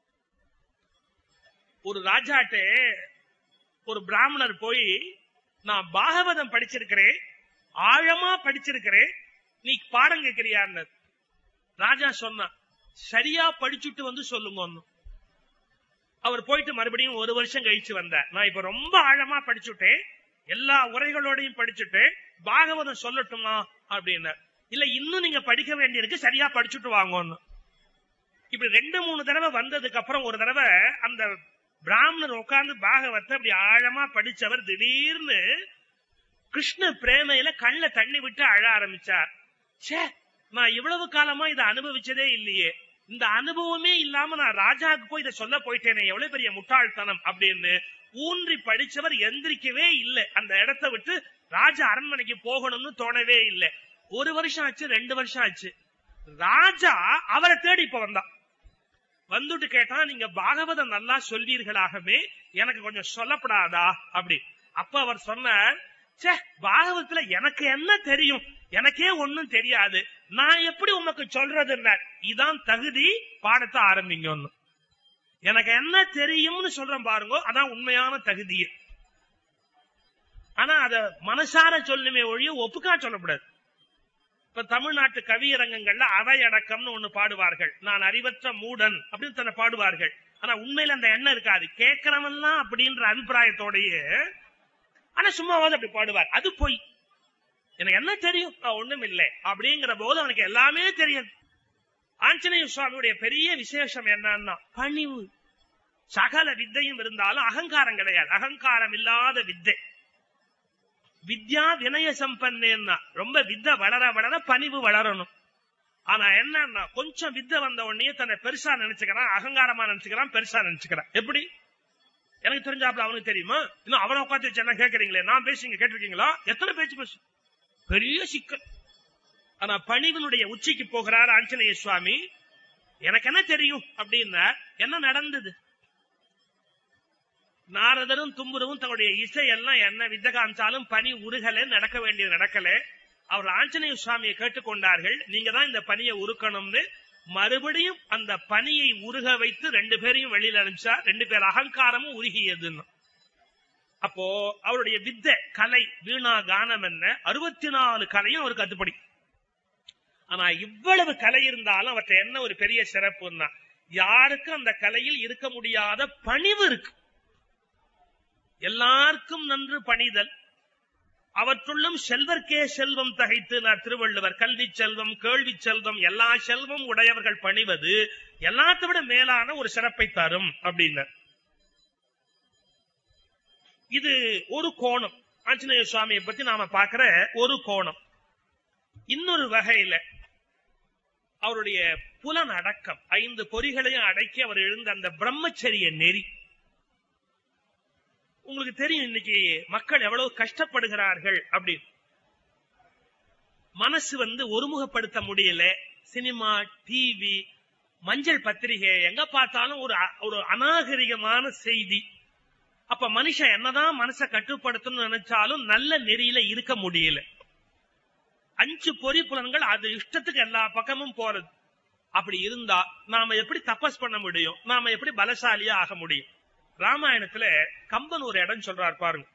ஒரு ராஜாட்டே ஒரு பிராமணர் போய் நான் பாகவதம் படிச்சிருக்கிறேன் ஆழமா படிச்சிருக்கிறேன் நீ பாடம் கேட்கிறியான்னு ராஜா சொன்னான் சரியா படிச்சுட்டு வந்து சொல்லுங்க அவர் போயிட்டு மறுபடியும் ஒரு வருஷம் கழிச்சு வந்தார் நான் இப்ப ரொம்ப ஆழமா படிச்சுட்டேன் எல்லா உரைகளோடையும் படிச்சுட்டேன் பாகவதம் சொல்லட்டுமா அப்படின்னு இல்ல இன்னும் நீங்க படிக்க வேண்டியிருக்கு சரியா படிச்சுட்டு வாங்கன்னு இப்படி ரெண்டு மூணு தடவை வந்ததுக்கு அப்புறம் ஒரு தடவை அந்த பிராமணர் உட்கார்ந்து பாகவத்தை அப்படி ஆழமா படிச்சவர் திடீர்னு கிருஷ்ண பிரேமையில கண்ணுல தண்ணி விட்டு அழ ஆரம்பிச்சார் ச்சே நான் இவ்வளவு காலமா இதை அனுபவிச்சதே இல்லையே இந்த அனுபவமே இல்லாம நான் ராஜாவுக்கு போய் இதை சொல்ல போயிட்டேனே எவ்வளவு பெரிய முட்டாள்தனம் அப்படின்னு ஊன்றி படிச்சவர் எந்திரிக்கவே இல்லை அந்த இடத்தை விட்டு ராஜா அரண்மனைக்கு போகணும்னு தோணவே இல்லை ஒரு வருஷம் ஆச்சு ரெண்டு வருஷம் ஆச்சு ராஜா அவரை தேடி இப்ப வந்தான் வந்துட்டு கேட்டா நீங்க பாகவதம் நல்லா சொல்வீர்களாகவே எனக்கு கொஞ்சம் சொல்லப்படாதா அப்படி அப்ப அவர் சொன்னார் ச்சே பாகவதத்துல எனக்கு என்ன தெரியும் எனக்கே ஒண்ணும் தெரியாது நான் எப்படி உனக்கு சொல்றதுன்னா இதான் தகுதி பாடத்தை ஆரம்பிங்க ஒண்ணு எனக்கு என்ன தெரியும்னு சொல்றேன் பாருங்க அதான் உண்மையான தகுதி ஆனா அத மனசார சொல்லுமே ஒழிய ஒப்புக்கா சொல்லக்கூடாது இப்ப தமிழ்நாட்டு கவியரங்கங்கள்ல அவையடக்கம்னு ஒண்ணு பாடுவார்கள் நான் அறிவற்ற மூடன் அப்படின்னு தன்னை பாடுவார்கள் ஆனா உண்மையில அந்த எண்ணம் இருக்காது கேட்கிறவன்லாம் அப்படின்ற அபிப்பிராயத்தோடயே ஆனா சும்மாவது அப்படி பாடுவார் அது பொய் எனக்கு என்ன தெரியும் நான் ஒண்ணும் இல்லை அப்படிங்கிற போது அவனுக்கு எல்லாமே தெரியும் ஆஞ்சநேய சுவாமியுடைய பெரிய விசேஷம் என்னன்னா பணிவு சகல வித்தையும் இருந்தாலும் அகங்காரம் கிடையாது அகங்காரம் இல்லாத வித்தை வித்யா வினய சம்பன்னா ரொம்ப வித்தை வளர வளர பணிவு வளரணும் ஆனா என்னன்னா கொஞ்சம் வித்தை வந்த உடனே தன்னை பெருசா நினைச்சுக்கிறான் அகங்காரமா நினைச்சுக்கிறான் பெருசா நினைச்சுக்கிறான் எப்படி எனக்கு தெரிஞ்சாப்ல அவனுக்கு தெரியுமா இன்னும் அவனை உட்காந்து வச்சு என்ன கேட்கறீங்களே நான் பேசுங்க கேட்டிருக்கீங்களா எத்தனை பேச்சு பேசு பெரிய சிக்கல் ஆனா பணிவனுடைய உச்சிக்கு போகிறார் ஆஞ்சநேய சுவாமி எனக்கு என்ன தெரியும் அப்படின்னா என்ன நடந்தது நாரதரும் தும்புருவும் தன்னுடைய இசையெல்லாம் என்ன வித்த காமிச்சாலும் பனி உருகல நடக்க வேண்டியது நடக்கல அவர் ஆஞ்சநேய சுவாமியை கேட்டுக்கொண்டார்கள் நீங்க தான் இந்த பனியை உருக்கணும்னு மறுபடியும் அந்த பனியை உருக வைத்து ரெண்டு பேரையும் வெளியில அனுப்பிச்சா ரெண்டு பேர் அகங்காரமும் உருகியதுன்னு அப்போ அவருடைய வித்தை கலை வீணா கானம் என்ன அறுபத்தி நாலு கலையும் அவருக்கு கத்துப்படி ஆனா இவ்வளவு கலை இருந்தாலும் அவற்றை என்ன ஒரு பெரிய சிறப்புன்னா யாருக்கும் அந்த கலையில் இருக்க முடியாத பணிவு இருக்கு எல்லாருக்கும் நன்று பணிதல் அவற்றுள்ளும் செல்வர்க்கே செல்வம் தகைத்து நான் திருவள்ளுவர் கல்வி செல்வம் கேள்வி செல்வம் எல்லா செல்வம் உடையவர்கள் பணிவது எல்லாத்தை விட மேலான ஒரு சிறப்பை தரும் அப்படின்னு இது ஒரு கோணம் ஆஞ்சநேய சுவாமியை பத்தி நாம பாக்குற ஒரு கோணம் இன்னொரு வகையில அவருடைய புலன் அடக்கம் ஐந்து பொறிகளையும் அடக்கி அவர் எழுந்த அந்த பிரம்மச்சரிய நெறி உங்களுக்கு தெரியும் இன்னைக்கு மக்கள் எவ்வளவு கஷ்டப்படுகிறார்கள் அப்படின்னு மனசு வந்து ஒருமுகப்படுத்த முடியல சினிமா டிவி மஞ்சள் பத்திரிகை எங்க பார்த்தாலும் ஒரு ஒரு அநாகரிகமான செய்தி அப்ப மனுஷன் என்னதான் மனசை கட்டுப்படுத்தணும்னு நினைச்சாலும் நல்ல நெறியில இருக்க முடியல அஞ்சு பொறி புலன்கள் அது இஷ்டத்துக்கு எல்லா பக்கமும் போறது அப்படி இருந்தா நாம எப்படி தபஸ் பண்ண முடியும் நாம எப்படி பலசாலியா ஆக முடியும் ராமாயணத்துல கம்பன் ஒரு இடம் சொல்றார் பாருங்க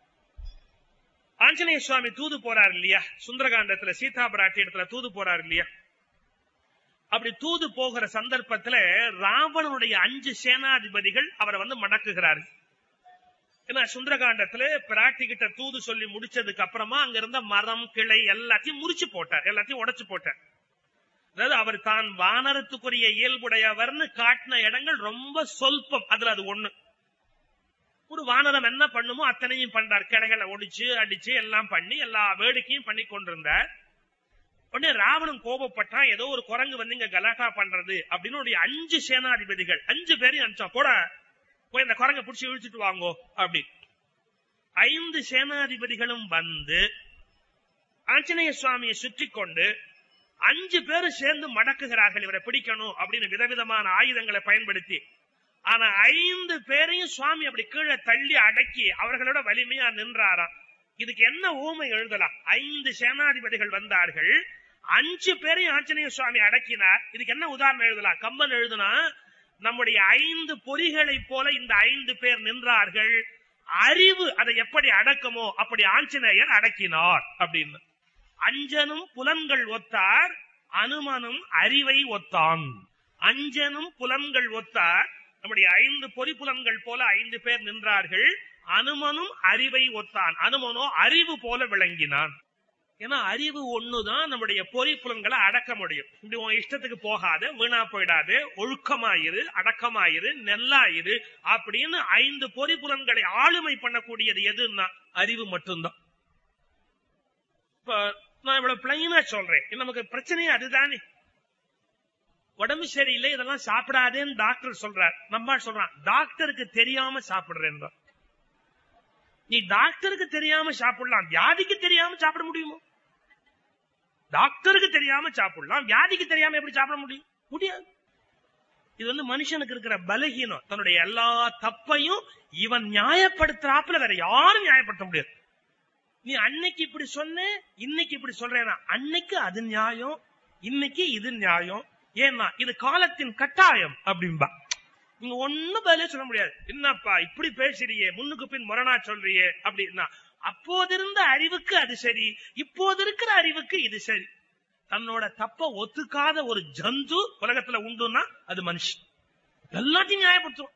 ஆஞ்சநேய சுவாமி தூது போறார் இல்லையா சுந்தரகாண்டத்துல சீதா பிராட்டி இடத்துல தூது போறார் இல்லையா அப்படி தூது போகிற சந்தர்ப்பத்துல ராவணனுடைய அஞ்சு சேனாதிபதிகள் அவரை வந்து மடக்குகிறார்கள் ஏன்னா சுந்தரகாண்டத்துல பிராட்டி கிட்ட தூது சொல்லி முடிச்சதுக்கு அப்புறமா அங்க இருந்த மரம் கிளை எல்லாத்தையும் முறிச்சு போட்டார் எல்லாத்தையும் உடைச்சு போட்டார் அதாவது அவர் தான் வானரத்துக்குரிய இயல்புடையவர்னு காட்டின இடங்கள் ரொம்ப சொல்பம் அதுல அது ஒண்ணு ஒரு வானரம் என்ன பண்ணுமோ அத்தனையும் பண்றார் கிளைகளை ஒடிச்சு அடிச்சு எல்லாம் பண்ணி எல்லா வேடிக்கையும் பண்ணி கொண்டிருந்தார் உடனே ராவணன் கோபப்பட்டான் ஏதோ ஒரு குரங்கு வந்து இங்க கலாட்டா பண்றது அப்படின்னு ஒரு அஞ்சு சேனாதிபதிகள் அஞ்சு பேரையும் அனுப்பிச்சான் போட போய் இந்த குரங்க பிடிச்சி இழுச்சிட்டு வாங்கோ அப்படி ஐந்து சேனாதிபதிகளும் வந்து ஆஞ்சநேய சுவாமியை சுற்றி கொண்டு அஞ்சு பேரும் சேர்ந்து மடக்குகிறார்கள் இவரை பிடிக்கணும் அப்படின்னு விதவிதமான ஆயுதங்களை பயன்படுத்தி ஆனா ஐந்து பேரையும் சுவாமி அப்படி கீழே தள்ளி அடக்கி அவர்களோட வலிமையா நின்றாராம் இதுக்கு என்ன ஊமை எழுதலாம் ஐந்து சேனாதிபதிகள் வந்தார்கள் அஞ்சு பேரையும் ஆஞ்சநேய சுவாமி அடக்கினார் இதுக்கு என்ன உதாரணம் எழுதலாம் கம்பன் எழுதுனா நம்முடைய ஐந்து பொறிகளை போல இந்த ஐந்து பேர் நின்றார்கள் அறிவு அதை எப்படி அடக்கமோ அப்படி ஆஞ்சநேயர் அடக்கினார் அப்படின்னு அஞ்சனும் புலன்கள் ஒத்தார் அனுமனும் அறிவை ஒத்தான் அஞ்சனும் புலன்கள் ஒத்தார் நம்முடைய ஐந்து பொறி புலன்கள் போல ஐந்து பேர் நின்றார்கள் அனுமனும் அறிவை ஒத்தான் அனுமனோ அறிவு போல விளங்கினான் ஏன்னா அறிவு ஒண்ணுதான் நம்முடைய பொறி புலன்களை அடக்க முடியும் இப்படி உன் இஷ்டத்துக்கு போகாத வீணா போயிடாது ஒழுக்கமாயிரு அடக்கமாயிரு நெல்லாயிரு அப்படின்னு ஐந்து பொறி புலன்களை ஆளுமை பண்ணக்கூடியது எதுன்னா அறிவு மட்டும்தான் இப்ப நான் இவ்வளவு பிளைனா சொல்றேன் நமக்கு பிரச்சனையே அதுதானே உடம்பு சரியில்லை இதெல்லாம் சாப்பிடாதேன்னு டாக்டர் சொல்றார் நம்ம சொல்றான் டாக்டருக்கு தெரியாம சாப்பிடுறேன் நீ டாக்டருக்கு தெரியாம சாப்பிடலாம் வியாதிக்கு தெரியாம சாப்பிட முடியுமோ டாக்டருக்கு தெரியாம சாப்பிடலாம் வியாதிக்கு தெரியாம எப்படி சாப்பிட முடியும் முடியாது இது வந்து மனுஷனுக்கு இருக்கிற பலகீனம் தன்னுடைய எல்லா தப்பையும் இவன் நியாயப்படுத்துறாப்புல வேற யாரும் நியாயப்படுத்த முடியாது நீ அன்னைக்கு இப்படி சொன்ன இன்னைக்கு இப்படி சொல்றேனா அன்னைக்கு அது நியாயம் இன்னைக்கு இது நியாயம் ஏன்னா இது காலத்தின் கட்டாயம் அப்படின்பா நீங்க ஒண்ணும் பதிலே சொல்ல முடியாது என்னப்பா இப்படி பேசுறியே முன்னுக்கு பின் முரணா சொல்றியே அப்படின்னா அப்போதிருந்த அறிவுக்கு அது சரி இப்போது இருக்கிற அறிவுக்கு இது சரி தன்னோட தப்ப ஒத்துக்காத ஒரு ஜந்து உலகத்துல உண்டுன்னா அது மனுஷன் எல்லாத்தையும் நியாயப்படுத்தும்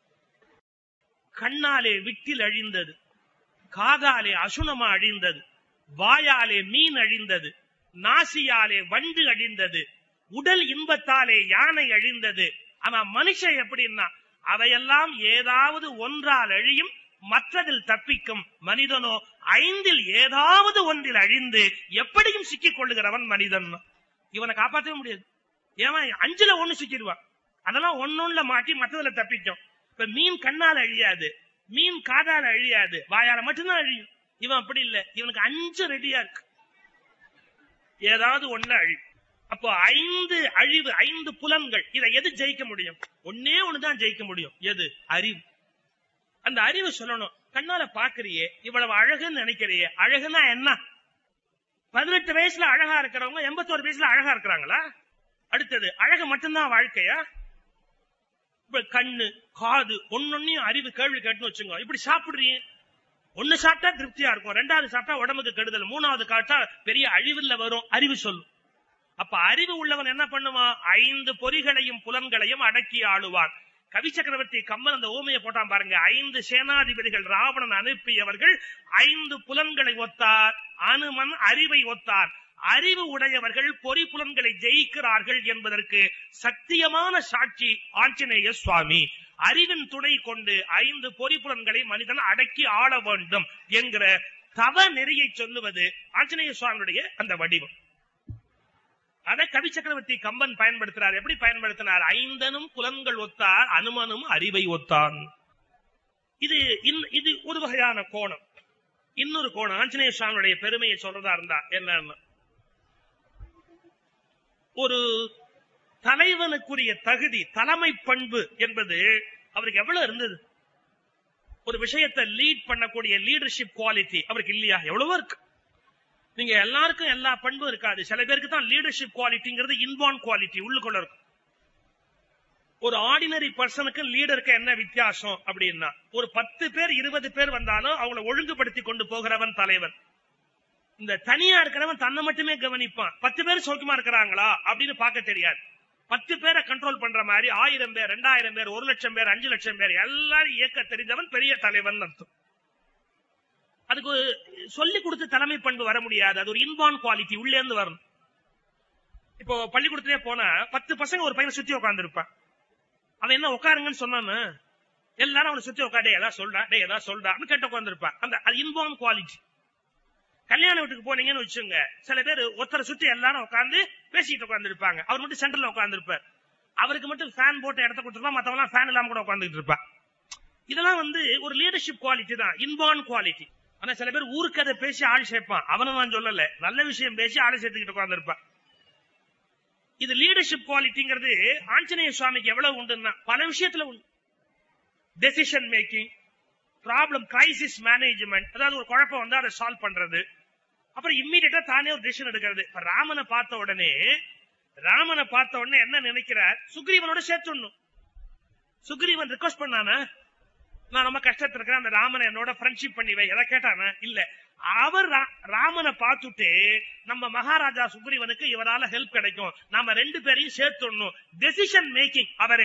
கண்ணாலே விட்டில் அழிந்தது காதாலே அசுனமா அழிந்தது வாயாலே மீன் அழிந்தது நாசியாலே வண்டு அழிந்தது உடல் இன்பத்தாலே யானை அழிந்தது ஆனா மனுஷன் எப்படின்னா அவையெல்லாம் ஏதாவது ஒன்றால் அழியும் மற்றதில் தப்பிக்கும் மனிதனோ ஐந்தில் ஏதாவது ஒன்றில் அழிந்து எப்படியும் சிக்கிக் கொள்ளுகிறவன் மனிதன் இவனை காப்பாற்றவே முடியாது ஏன் அஞ்சுல ஒண்ணு சிக்கிடுவான் அதெல்லாம் ஒன்னொன்னுல மாட்டி மற்றதுல தப்பிக்கும் இப்ப மீன் கண்ணால அழியாது மீன் காதால அழியாது வாயால மட்டும்தான் அழியும் இவன் அப்படி இல்ல இவனுக்கு அஞ்சு ரெடியா இருக்கு ஏதாவது ஒண்ணு அழியும் அப்போ ஐந்து அழிவு ஐந்து புலன்கள் இதை எது ஜெயிக்க முடியும் ஒன்னே ஒண்ணுதான் ஜெயிக்க முடியும் எது அறிவு அந்த அறிவு சொல்லணும் கண்ணால பாக்குறியே இவ்வளவு அழகுன்னு நினைக்கிறியே அழகுனா என்ன பதினெட்டு வயசுல அழகா இருக்கிறவங்க எண்பத்தோரு வயசுல அழகா இருக்கிறாங்களா அடுத்தது அழகு மட்டும்தான் வாழ்க்கையா இப்ப கண்ணு காது ஒன்னொன்னையும் அறிவு கேள்வி கேட்டுன்னு வச்சுங்க இப்படி சாப்பிடுறீங்க ஒண்ணு சாப்பிட்டா திருப்தியா இருக்கும் ரெண்டாவது சாப்பிட்டா உடம்புக்கு கெடுதல் மூணாவது காட்டா பெரிய அழிவுல வரும் அறிவு சொல்லும் அப்ப அறிவு உள்ளவன் என்ன பண்ணுவான் ஐந்து பொறிகளையும் புலன்களையும் அடக்கி ஆளுவான் கவி சக்கரவர்த்தி கம்மன் அந்த ஊமையை போட்டான் பாருங்க ஐந்து சேனாதிபதிகள் ராவணன் அனுப்பியவர்கள் ஐந்து புலன்களை ஒத்தார் அனுமன் அறிவை ஒத்தார் அறிவு உடையவர்கள் பொறி புலன்களை ஜெயிக்கிறார்கள் என்பதற்கு சத்தியமான சாட்சி ஆஞ்சநேய சுவாமி அறிவின் துணை கொண்டு ஐந்து பொறி புலன்களை மனிதன் அடக்கி ஆள வேண்டும் என்கிற தவ நெறியை சொல்லுவது ஆஞ்சநேய சுவாமியுடைய அந்த வடிவம் அதை கவி சக்கரவர்த்தி கம்பன் பயன்படுத்தினார் எப்படி பயன்படுத்தினார் ஐந்தனும் புலன்கள் ஒத்தார் அனுமனும் அறிவை ஒத்தான் இது இது ஒரு வகையான கோணம் இன்னொரு கோணம் ஆஞ்சநேய சுவாமியுடைய பெருமையை சொல்றதா இருந்தா என்னன்னு ஒரு தலைவனுக்குரிய தகுதி தலைமை பண்பு என்பது அவருக்கு எவ்வளவு இருந்தது ஒரு விஷயத்தை லீட் பண்ணக்கூடிய லீடர்ஷிப் குவாலிட்டி அவருக்கு இல்லையா எவ்வளவோ இருக்கு நீங்க எல்லாருக்கும் எல்லா பண்பும் இருக்காது சில பேருக்கு தான் லீடர்ஷிப் குவாலிட்டிங்கிறது இன்பான் குவாலிட்டி உள்ளுக்குள்ள இருக்கும் ஒரு ஆர்டினரி பர்சனுக்கு லீடருக்கு என்ன வித்தியாசம் அப்படின்னா ஒரு பத்து பேர் இருபது பேர் வந்தாலும் அவங்கள ஒழுங்குபடுத்தி கொண்டு போகிறவன் தலைவன் இந்த தனியா இருக்கிறவன் தன்னை மட்டுமே கவனிப்பான் பத்து பேர் சௌக்கியமா இருக்கிறாங்களா அப்படின்னு பார்க்க தெரியாது பத்து பேரை கண்ட்ரோல் பண்ற மாதிரி ஆயிரம் பேர் ரெண்டாயிரம் பேர் ஒரு லட்சம் பேர் அஞ்சு லட்சம் பேர் எல்லாரும் இயக்க தெரிஞ்சவன் பெரிய தலைவன் அர்த்தம் அதுக்கு சொல்லி கொடுத்து தலைமை பண்பு வர முடியாது அது ஒரு இன்பான் குவாலிட்டி உள்ளே இருந்து வரணும் இப்போ பள்ளிக்கூடத்திலே போனா பத்து பசங்க ஒரு பையனை சுத்தி உட்கார்ந்து இருப்பான் அவன் என்ன உட்காருங்கன்னு சொன்னான்னு எல்லாரும் அவனை சுத்தி உட்காந்து ஏதாவது சொல்றா டே ஏதாவது சொல்றா அப்படின்னு கேட்டு உட்காந்துருப்பான் அந்த அது இன்பான் குவாலிட்டி கல்யாண வீட்டுக்கு போனீங்கன்னு வச்சுங்க சில பேர் ஒருத்தரை சுத்தி எல்லாரும் உட்காந்து பேசிட்டு உட்கார்ந்து இருப்பாங்க அவர் மட்டும் சென்டர்ல உட்கார்ந்து இருப்பார் அவருக்கு மட்டும் ஃபேன் போட்டு இடத்த கொடுத்துருப்பா மத்தவங்க ஃபேன் இல்லாம கூட உட்காந்துட்டு இருப்பா இதெல்லாம் வந்து ஒரு லீடர்ஷிப் குவாலிட்டி தான் இன்பான் குவாலிட்டி ஆனா சில பேர் ஊருக்கு அதை பேசி ஆள் சேர்ப்பான் அவனை நான் சொல்லல நல்ல விஷயம் பேசி ஆளை சேர்த்துக்கிட்டு உட்கார்ந்து இருப்பான் இது லீடர்ஷிப் குவாலிட்டிங்கிறது ஆஞ்சநேய சுவாமிக்கு எவ்வளவு உண்டுன்னா பல விஷயத்துல உண்டு decision making problem crisis management அதாவது ஒரு குழப்பம் வந்து அதை சால்வ் பண்றது அப்புறம் இம்மீடியட்டா தானே ஒரு டிசிஷன் எடுக்கிறது இப்ப ராமனை பார்த்த உடனே ராமனை பார்த்த உடனே என்ன நினைக்கிறார் சுக்ரீவனோட சேர்த்துடணும் சுக்ரீவன் ரிக்வஸ்ட் பண்ணானா நான் ரொம்ப கஷ்டத்துல இருக்கிறேன் அந்த ராமனை என்னோட ஃப்ரெண்ட்ஷிப் பண்ணி வை எதை கேட்டானா இல்ல அவர் ரா- ராமனை பார்த்துட்டு நம்ம மகாராஜா சுக்ரீவனுக்கு இவரால ஹெல்ப் கிடைக்கும் நாம ரெண்டு பேரையும் சேர்த்துடணும் டெசிஷன் மேக்கிங் அவரே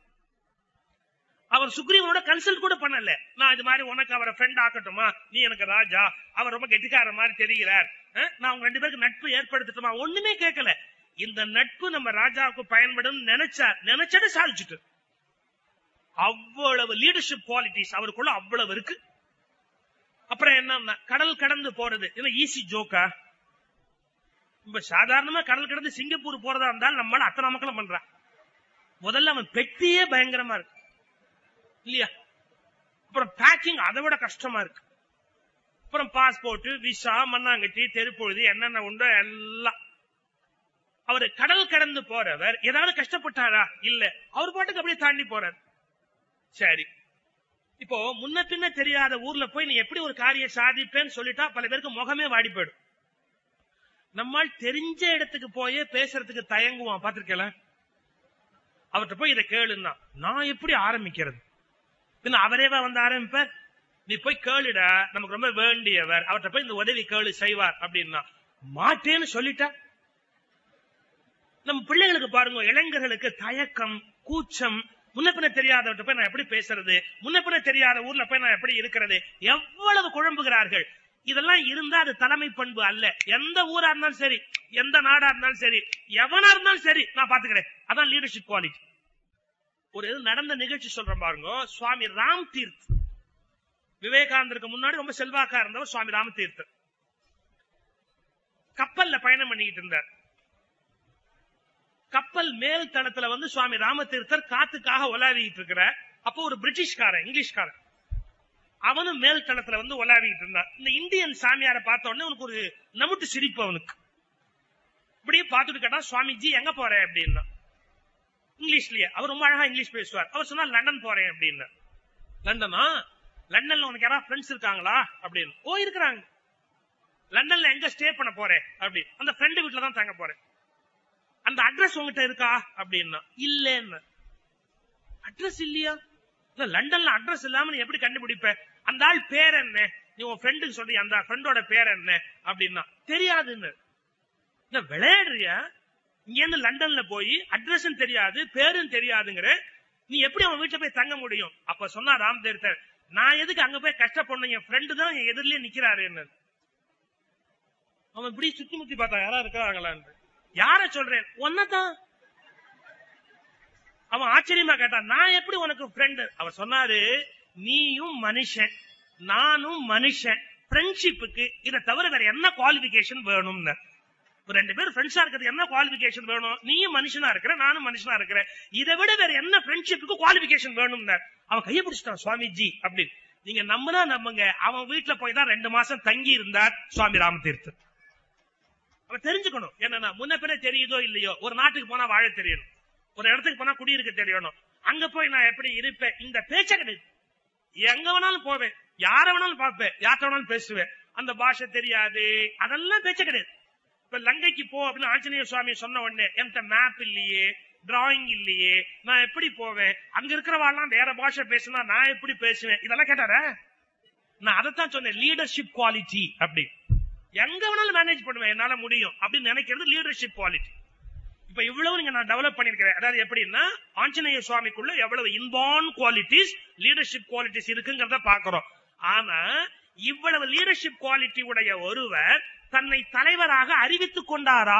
அவர் சுக்ரீவனோட கன்சல்ட் கூட பண்ணல நான் இது மாதிரி உனக்கு அவரை ஃப்ரெண்ட் ஆக்கட்டுமா நீ எனக்கு ராஜா அவர் ரொம்ப கெட்டிக்கார மாதிரி தெரிகிறார் அஹ், நான் உங்க ரெண்டு பேருக்கு நட்பு ஏற்படுத்தட்டுமா ஒண்ணுமே கேட்கல இந்த நட்பு நம்ம ராஜாவுக்கு பயன்படும் நினைச்சார் நினைச்சதை சாதிச்சுட்டு அவ்வளவு லீடர்ஷிப் குவாலிட்டிஸ் அவருக்குள்ள அவ்வளவு இருக்கு அப்புறம் என்ன கடல் கடந்து போறது என்ன ஈஸி ஜோக்கா இப்ப சாதாரணமா கடல் கடந்து சிங்கப்பூர் போறதா இருந்தாலும் நம்மளால அத்தனை மக்களும் பண்றா முதல்ல அவன் பெட்டியே பயங்கரமா இருக்கு இல்லையா அப்புறம் பேக்கிங் அதை விட கஷ்டமா இருக்கு அப்புறம் பாஸ்போர்ட் விசா மண்ணாங்கட்டி தெருப்பொழுது என்னென்ன உண்டோ எல்லாம் அவர் கடல் கடந்து போறவர் ஏதாவது கஷ்டப்பட்டாரா இல்ல அவர் பாட்டுக்கு அப்படியே தாண்டி போறார் சரி இப்போ முன்ன பின்ன தெரியாத ஊர்ல போய் நீ எப்படி ஒரு காரியம் சாதிப்பேன்னு சொல்லிட்டா பல பேருக்கு முகமே வாடி போயிடும் நம்மால் தெரிஞ்ச இடத்துக்கு போயே பேசுறதுக்கு தயங்குவான் பாத்திருக்கல அவர்கிட்ட போய் இதை கேளுன்னா நான் எப்படி ஆரம்பிக்கிறது பின்ன அவரேவா வந்து ஆரம்பிப்பார் நீ போய் கேளுடா நமக்கு ரொம்ப வேண்டியவர் அவர்கிட்ட போய் இந்த உதவி கேளு செய்வார் அப்படின்னா மாட்டேன்னு சொல்லிட்டா நம்ம பிள்ளைகளுக்கு பாருங்க இளைஞர்களுக்கு தயக்கம் கூச்சம் முன்ன பின்ன தெரியாதவர்கிட்ட போய் நான் எப்படி பேசுறது முன்ன பின்ன தெரியாத ஊர்ல போய் நான் எப்படி இருக்கிறது எவ்வளவு குழம்புகிறார்கள் இதெல்லாம் இருந்தா அது தலைமை பண்பு அல்ல எந்த ஊரா இருந்தாலும் சரி எந்த நாடா இருந்தாலும் சரி எவனா இருந்தாலும் சரி நான் பாத்துக்கிறேன் அதான் லீடர்ஷிப் குவாலிட்டி ஒரு இது நடந்த நிகழ்ச்சி சொல்றேன் பாருங்க சுவாமி ராம் தீர்த் விவேகானந்தருக்கு முன்னாடி ரொம்ப செல்வாக்கா இருந்தவர் சுவாமி ராம தீர்த்தர் கப்பல்ல பயணம் பண்ணிக்கிட்டு இருந்தார் கப்பல் மேல் தளத்துல வந்து சுவாமி ராமதீர்த்தர் காத்துக்காக உலாவிட்டு இருக்கிறார் அப்போ ஒரு பிரிட்டிஷ்காரன் இங்கிலீஷ்காரன் அவனும் மேல் தளத்துல வந்து உலாவிட்டு இருந்தான் இந்த இந்தியன் சாமியாரை பார்த்த உடனே உனக்கு ஒரு நமுட்டு சிரிப்பு அவனுக்கு இப்படியே பார்த்துட்டு கேட்டா சுவாமிஜி எங்க போறேன் அப்படின்னா இங்கிலீஷ்லயே அவர் ரொம்ப அழகா இங்கிலீஷ் பேசுவார் அவர் சொன்னா லண்டன் போறேன் அப்படின்னு லண்டனா லண்டன்ல உனக்கு யாராவது ஃப்ரெண்ட்ஸ் இருக்காங்களா அப்படின்னு ஓ இருக்கிறாங்க லண்டன்ல எங்க ஸ்டே பண்ண போறேன் அப்படி அந்த ஃப்ரெண்டு வீட்டுல தான் தங்க போறேன் அந்த அட்ரஸ் உங்ககிட்ட இருக்கா அப்படின்னா இல்லன்னு அட்ரஸ் இல்லையா இல்ல லண்டன்ல அட்ரஸ் இல்லாம நீ எப்படி கண்டுபிடிப்ப அந்த ஆள் பேர் என்ன நீ உன் ஃப்ரெண்டுக்கு சொல்லி அந்த ஃப்ரெண்டோட பேர் என்ன அப்படின்னா தெரியாதுன்னு இல்ல விளையாடுறியா இங்க இருந்து லண்டன்ல போய் அட்ரஸ் தெரியாது பேரும் தெரியாதுங்கிற நீ எப்படி அவன் வீட்டுல போய் தங்க முடியும் அப்ப சொன்னா ராம் தீர்த்தர் நான் எதுக்கு அங்க போய் கஷ்டப்படணும் என் ஃப்ரெண்டு தான் என் எதிரிலே நிக்கிறாரு என்ன அவன் இப்படி சுத்தி முத்தி பார்த்தா யாரா இருக்கிறாங்களான்னு யார சொல்றேன் ஒன்னதான் அவன் ஆச்சரியமா கேட்டான் நான் எப்படி உனக்கு ஃப்ரெண்டு அவர் சொன்னாரு நீயும் மனுஷன் நானும் மனுஷன் ஃப்ரெண்ட்ஷிப்புக்கு இதை தவிர வேற என்ன குவாலிபிகேஷன் வேணும்னு ஒரு ரெண்டு பேரும் ஃப்ரெண்ட்ஸா இருக்கிறது என்ன குவாலிபிகேஷன் வேணும் நீயும் மனுஷனா இருக்கிற நானும் மனுஷனா இருக்கிறேன் இதை விட வேற என்ன ஃப்ரெண்ட்ஷிப்புக்கு குவாலிபிகேஷன் வேணும்னார் அவன் கையை பிடிச்சிட்டான் சுவாமிஜி அப்படின்னு நீங்க நம்பினா நம்புங்க அவன் வீட்டுல போய் தான் ரெண்டு மாசம் தங்கி இருந்தார் சுவாமி ராமதீர்த்தர் அவன் தெரிஞ்சுக்கணும் என்னன்னா முன்ன பின்ன தெரியுதோ இல்லையோ ஒரு நாட்டுக்கு போனா வாழ தெரியணும் ஒரு இடத்துக்கு போனா குடியிருக்க தெரியணும் அங்க போய் நான் எப்படி இருப்பேன் இந்த பேச்ச கிடையாது எங்க வேணாலும் போவேன் யார வேணாலும் பார்ப்பேன் யார்கிட்ட வேணாலும் பேசுவேன் அந்த பாஷை தெரியாது அதெல்லாம் பேச்ச கிடையாது இப்ப லங்கைக்கு போ அப்படின்னு ஆஞ்சநேய சுவாமி சொன்ன உடனே என்கிட்ட மேப் இல்லையே டிராயிங் இல்லையே நான் எப்படி போவேன் அங்க இருக்கிறவாள்லாம் வேற பாஷை பேசினா நான் எப்படி பேசுவேன் இதெல்லாம் கேட்டாரா நான் அதைத்தான் சொன்னேன் லீடர்ஷிப் குவாலிட்டி அப்படி எங்க வேணாலும் மேனேஜ் பண்ணுவேன் என்னால முடியும் அப்படின்னு நினைக்கிறது லீடர்ஷிப் குவாலிட்டி இப்ப இவ்வளவு நீங்க நான் டெவலப் பண்ணிருக்கிறேன் அதாவது எப்படின்னா ஆஞ்சநேய சுவாமிக்குள்ள எவ்வளவு இன்பார்ன் குவாலிட்டிஸ் லீடர்ஷிப் குவாலிட்டிஸ் இருக்குங்கிறத பாக்குறோம் ஆனா இவ்வளவு லீடர்ஷிப் குவாலிட்டி உடைய ஒருவர் தன்னை தலைவராக அறிவித்துக் கொண்டாரா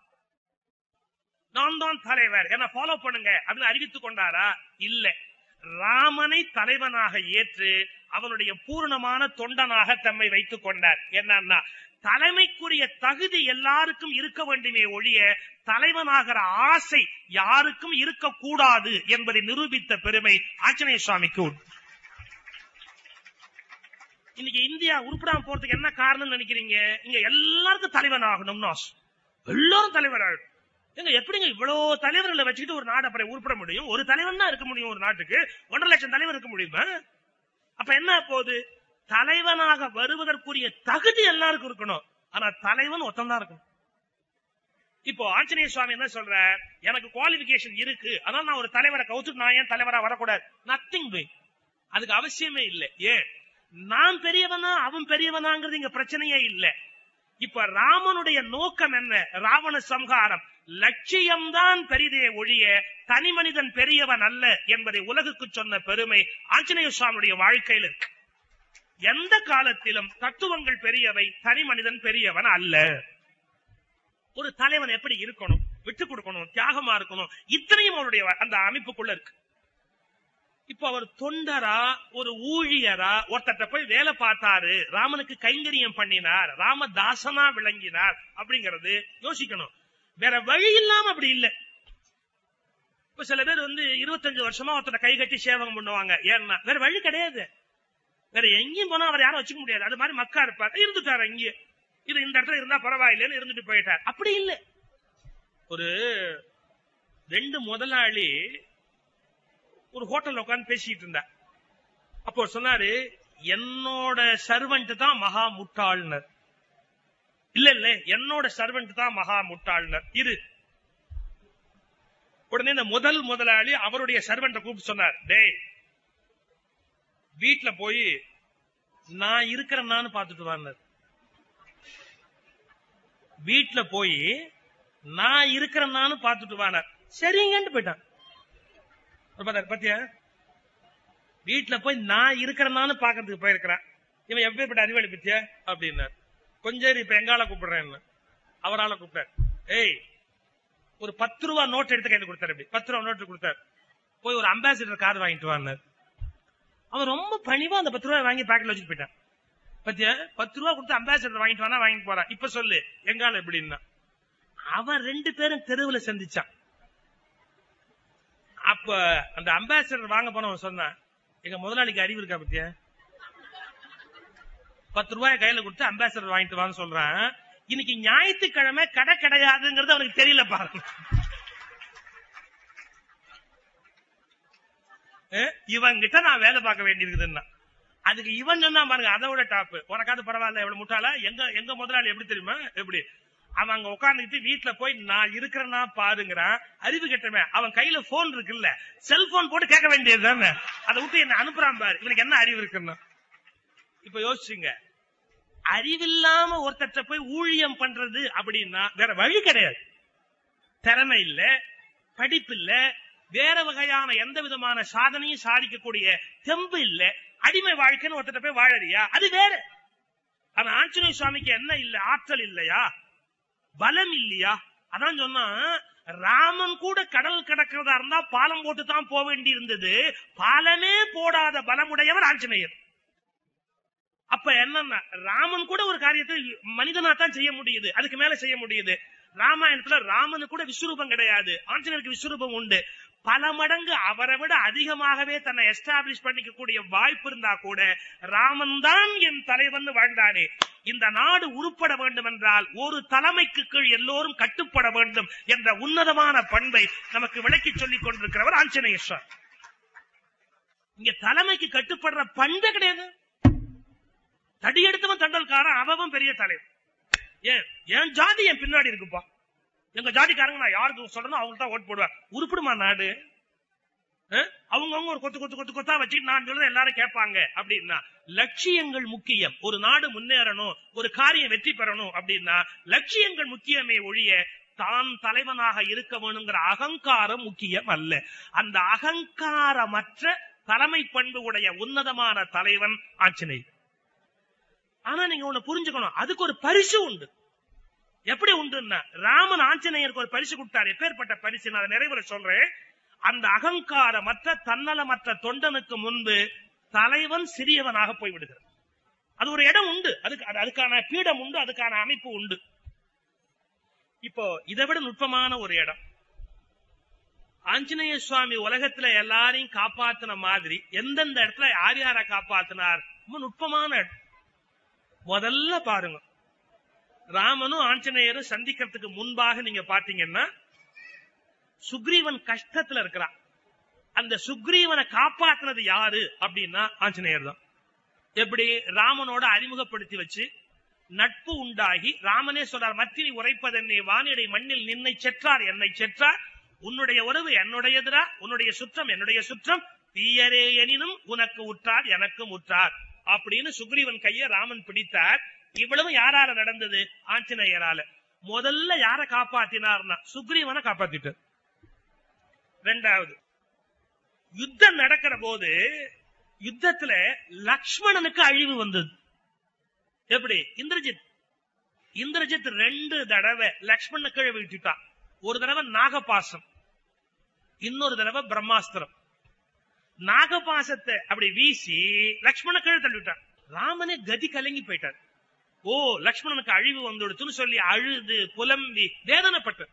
நான் தான் தலைவர் என்ன ஃபாலோ பண்ணுங்க அப்படின்னு அறிவித்துக் கொண்டாரா இல்ல ராமனை தலைவனாக ஏற்று அவனுடைய பூர்ணமான தொண்டனாக தம்மை வைத்துக் கொண்டார் என்னன்னா தலைமைக்குரிய தகுதி எல்லாருக்கும் இருக்க வேண்டுமே ஒழிய தலைவனாகிற ஆசை யாருக்கும் இருக்கக்கூடாது என்பதை நிரூபித்த பெருமை ஆஞ்சநேய சுவாமிக்கு உண்டு இன்னைக்கு இந்தியா உருப்படாம போறதுக்கு என்ன காரணம் நினைக்கிறீங்க இங்க எல்லாருக்கும் தலைவன் ஆகணும்னு ஆசை எல்லாரும் தலைவர் ஆகணும் எங்க எப்படிங்க இவ்வளவு தலைவர்களை வச்சுக்கிட்டு ஒரு நாடு அப்புறம் உருப்பட முடியும் ஒரு தலைவன் தான் இருக்க முடியும் ஒரு நாட்டுக்கு ஒன்றரை லட்சம் தலைவர் இருக்க முடியுமா அப்ப என்ன போகுது தலைவனாக வருவதற்குரிய தகுதி எல்லாருக்கும் இருக்கணும் ஆனா தலைவன் ஒத்தந்தான் இருக்கணும் இப்போ ஆஞ்சநேய சுவாமி என்ன சொல்ற எனக்கு குவாலிபிகேஷன் இருக்கு அதனால நான் ஒரு தலைவரை கவுத்துட்டு நான் ஏன் தலைவரா வரக்கூடாது நத்திங் டூயிங் அதுக்கு அவசியமே இல்லை ஏன் நான் பெரியவனா அவன் பெரியவனாங்கிறது இங்க பிரச்சனையே இல்ல இப்ப ராமனுடைய நோக்கம் என்ன ராவண சம்ஹாரம் லட்சியம்தான் பெரிதே ஒழிய தனி மனிதன் பெரியவன் அல்ல என்பதை உலகுக்கு சொன்ன பெருமை ஆஞ்சநேய சுவாமியுடைய வாழ்க்கையில் இருக்கு எந்த காலத்திலும் தத்துவங்கள் பெரியவை தனி மனிதன் பெரியவன் அல்ல ஒரு தலைவன் எப்படி இருக்கணும் விட்டு கொடுக்கணும் தியாகமா இருக்கணும் இத்தனையும் அவருடைய அந்த அமைப்புக்குள்ள இருக்கு இப்ப அவர் தொண்டரா ஒரு ஊழியரா ஒருத்தட்ட போய் வேலை பார்த்தாரு ராமனுக்கு கைங்கரியம் பண்ணினார் ராமதாசனா விளங்கினார் அப்படிங்கறது யோசிக்கணும் வேற வழி இல்லாம அப்படி இல்ல இப்ப சில பேர் வந்து இருபத்தஞ்சு வருஷமா ஒருத்தர கை கட்டி சேவகம் பண்ணுவாங்க ஏன்னா வேற வழி கிடையாது வேற எங்கேயும் போனா அவர் யாரும் வச்சுக்க முடியாது அது மாதிரி மக்கா இருப்பார் இருந்துட்டாரு இங்கே இது இந்த இடத்துல இருந்தா பரவாயில்லைன்னு இருந்துட்டு போயிட்டார் அப்படி இல்ல ஒரு ரெண்டு முதலாளி ஒரு ஹோட்டல்ல உட்கார்ந்து பேசிட்டு இருந்தா அப்போ அவர் சொன்னாரு என்னோட சர்வெண்ட் தான் மகா முட்டாள்னர் இல்ல இல்ல என்னோட சர்வெண்ட் தான் மகா முட்டாள்னர் இரு உடனே இந்த முதல் முதலாளி அவருடைய சர்வெண்ட கூப்பிட்டு சொன்னார் டேய் வீட்டுல போய் நான் இருக்கிறேன்னு பாத்துட்டு வான்னார் வீட்டுல போய் நான் இருக்கிறேன்னு பாத்துட்டு வானார் சரிங்கன்ட்டு போயிட்டான் அவர் பார்த்தாரு, பாத்தியா வீட்டுல போய் நான் இருக்கிறேன்னு பாக்கிறதுக்கு போயிருக்கிறேன் இவன் எப்பேற்பட்ட அறிவாளி பத்தியா அப்படின்னார் கொஞ்சம் இரு, இப்ப எங்கால கூப்பிடுறேன் அவரால கூப்பிட்டார் ஏய் ஒரு பத்து ரூபா நோட் எடுத்து கையில கொடுத்தாரு இப்படி பத்து ரூபா நோட்டு கொடுத்தாரு போய் ஒரு அம்பாசிடர் கார் வாங்கிட்டு வான்னார் அவன் ரொம்ப பணிவா அந்த பத்து ரூபாய் வாங்கி பாக்கெட்ல வச்சுட்டு போயிட்டான் பத்தியா பத்து ரூபா கொடுத்து அம்பாசிடர் வாங்கிட்டு வானா வாங்கிட்டு போறான் இப்ப சொல்லு எங்கால எப்படின்னா அவன் ரெண்டு பேரும் தெருவுல சந்திச்சான் அப்ப அந்த அம்பாசிடர் வாங்க போனவன் சொன்னான் எங்க முதலாளிக்கு அறிவு இருக்கா பத்தியா பத்து ரூபாய் கையில கொடுத்து அம்பாசிடர் வாங்கிட்டு வான்னு சொல்றான் இன்னைக்கு ஞாயிற்றுக்கிழமை கடை கிடையாதுங்கிறது அவனுக்கு தெரியல பாருங்க இவன் கிட்ட நான் வேலை பார்க்க வேண்டியிருக்குதுன்னா அதுக்கு இவன் சொன்னா பாருங்க அதை விட டாப் உனக்காவது பரவாயில்ல எவ்வளவு முட்டாளா எங்க எங்க முதலாளி எப்படி தெரியுமா எப்படி அவன் அங்க உட்கார்ந்துட்டு வீட்டுல போய் நான் இருக்கிறேன்னா பாருங்கிறான் அறிவு கெட்டவன் அவன் கையில போன் இருக்குல்ல செல்போன் போட்டு கேட்க வேண்டியது தானே அதை விட்டு என்ன அனுப்புறான் பாரு இவனுக்கு என்ன அறிவு இருக்குன்னா இப்ப யோசிச்சுங்க அறிவில்லாம ஒருத்தட்ட போய் ஊழியம் பண்றது அப்படின்னா வேற வழி கிடையாது திறமை இல்ல படிப்பு இல்ல வேற வகையான எந்த விதமான சாதனையும் சாதிக்கக்கூடிய தெம்பு இல்ல அடிமை வாழ்க்கைன்னு ஒருத்தட்ட போய் வாழறியா அது வேற ஆனா ஆஞ்சநேய சுவாமிக்கு என்ன இல்ல ஆற்றல் இல்லையா பலம் இல்லையா அதான் சொன்னா ராமன் கூட கடல் கடக்கிறதா இருந்தா பாலம் போட்டு தான் போக வேண்டி இருந்தது பாலமே போடாத பலமுடையவர் ஆஞ்சநேயர் அப்ப என்னன்னா ராமன் கூட ஒரு காரியத்தை மனிதனா தான் செய்ய முடியுது அதுக்கு மேல செய்ய முடியுது ராமாயணத்துல ராமனு கூட விஸ்வரூபம் கிடையாது ஆஞ்சநேயருக்கு விஸ்வரூபம் உண்டு பல மடங்கு அவரை விட அதிகமாகவே தன்னை எஸ்டாப்ளிஷ் பண்ணிக்க கூடிய வாய்ப்பு இருந்தா கூட ராமன் தான் என் தலைவன் வாழ்ந்தானே இந்த நாடு உருப்பட வேண்டும் என்றால் ஒரு தலைமைக்கு கீழ் எல்லோரும் கட்டுப்பட வேண்டும் என்ற உன்னதமான பண்பை நமக்கு விளக்கி சொல்லிக் கொண்டிருக்கிறவர் ஆஞ்சநேயர் இங்க தலைமைக்கு கட்டுப்படுற பண்பே கிடையாது தடி எடுத்தவன் தண்டல்காரன் அவன் பெரிய தலைவர் ஏன் என் ஜாதி என் பின்னாடி இருக்குப்பா எங்க ஜாதிக்காரங்க நான் யாருக்கு சொல்றேனோ அவங்களுக்கு தான் ஓட்டு போடுவேன் உருப்பிடுமா நாடு அவங்க அவங்க ஒரு கொத்து கொத்து கொத்து கொத்தா வச்சுட்டு நான் சொல்றது எல்லாரும் கேட்பாங்க அப்படின்னா லட்சியங்கள் முக்கியம் ஒரு நாடு முன்னேறணும் ஒரு காரியம் வெற்றி பெறணும் அப்படின்னா லட்சியங்கள் முக்கியமே ஒழிய தான் தலைவனாக இருக்க வேணுங்கிற அகங்காரம் முக்கியம் அல்ல அந்த அகங்காரமற்ற தலைமை பண்பு உடைய உன்னதமான தலைவன் ஆஞ்சநேயர் ஆனா நீங்க ஒண்ணு புரிஞ்சுக்கணும் அதுக்கு ஒரு பரிசு உண்டு எப்படி உண்டுன்னா ராமன் ஆஞ்சநேயருக்கு ஒரு பரிசு கொடுத்தார் எப்பேற்பட்ட பரிசு நான் அதை நிறைவேற சொல்றேன் அந்த அகங்காரமற்ற தன்னலமற்ற தொண்டனுக்கு முன்பு தலைவன் சிறியவனாக போய்விடுகிறார் அது ஒரு இடம் உண்டு அதுக்கு அது- அதுக்கான பீடம் உண்டு அதுக்கான அமைப்பு உண்டு இப்போ இதை விட நுட்பமான ஒரு இடம் ஆஞ்சநேய சுவாமி உலகத்துல எல்லாரையும் காப்பாத்தின மாதிரி எந்தெந்த இடத்துல யார் யாரை காப்பாத்தினார் ரொம்ப நுட்பமான இடம் முதல்ல பாருங்க ராமனும் ஆஞ்சநேயரும் சந்திக்கிறதுக்கு முன்பாக நீங்க பாத்தீங்கன்னா சுக்ரீவன் கஷ்டத்துல இருக்கிறான் அந்த சுக்ரீவனை காப்பாத்தினது யாரு அப்படின்னா ஆஞ்சநேயர் தான் எப்படி ராமனோட அறிமுகப்படுத்தி வச்சு நட்பு உண்டாகி ராமனே சொல்றார் மத்தினி உரைப்பதென்னை வானிடை மண்ணில் நின்னை செற்றார் என்னை செற்றார் உன்னுடைய உறவு என்னுடையதுரா உன்னுடைய சுற்றம் என்னுடைய சுற்றம் தீயரே எனினும் உனக்கு உற்றார் எனக்கும் உற்றார் அப்படின்னு சுக்ரீவன் கைய ராமன் பிடித்தார் இவ்வளவு யாரால நடந்தது ஆஞ்சநேயரால முதல்ல யார காப்பாத்தினார்னா சுக்ரீவனை காப்பாத்திட்டார் ரெண்டாவது யுத்தம் நடக்கிற போது யுத்தத்துல லக்ஷ்மணனுக்கு அழிவு வந்தது எப்படி இந்திரஜித் இந்திரஜித் ரெண்டு தடவை லக்ஷ்மண கீழே வீழ்த்திட்டான் ஒரு தடவை நாகபாசம் இன்னொரு தடவை பிரம்மாஸ்திரம் நாகபாசத்தை அப்படி வீசி லக்ஷ்மண கீழே தள்ளிவிட்டான் ராமனே கதி கலங்கி போயிட்டார் ஓ லக்ஷ்மணனுக்கு அழிவு வந்துடுச்சுன்னு சொல்லி அழுது புலம்பி வேதனைப்பட்டார்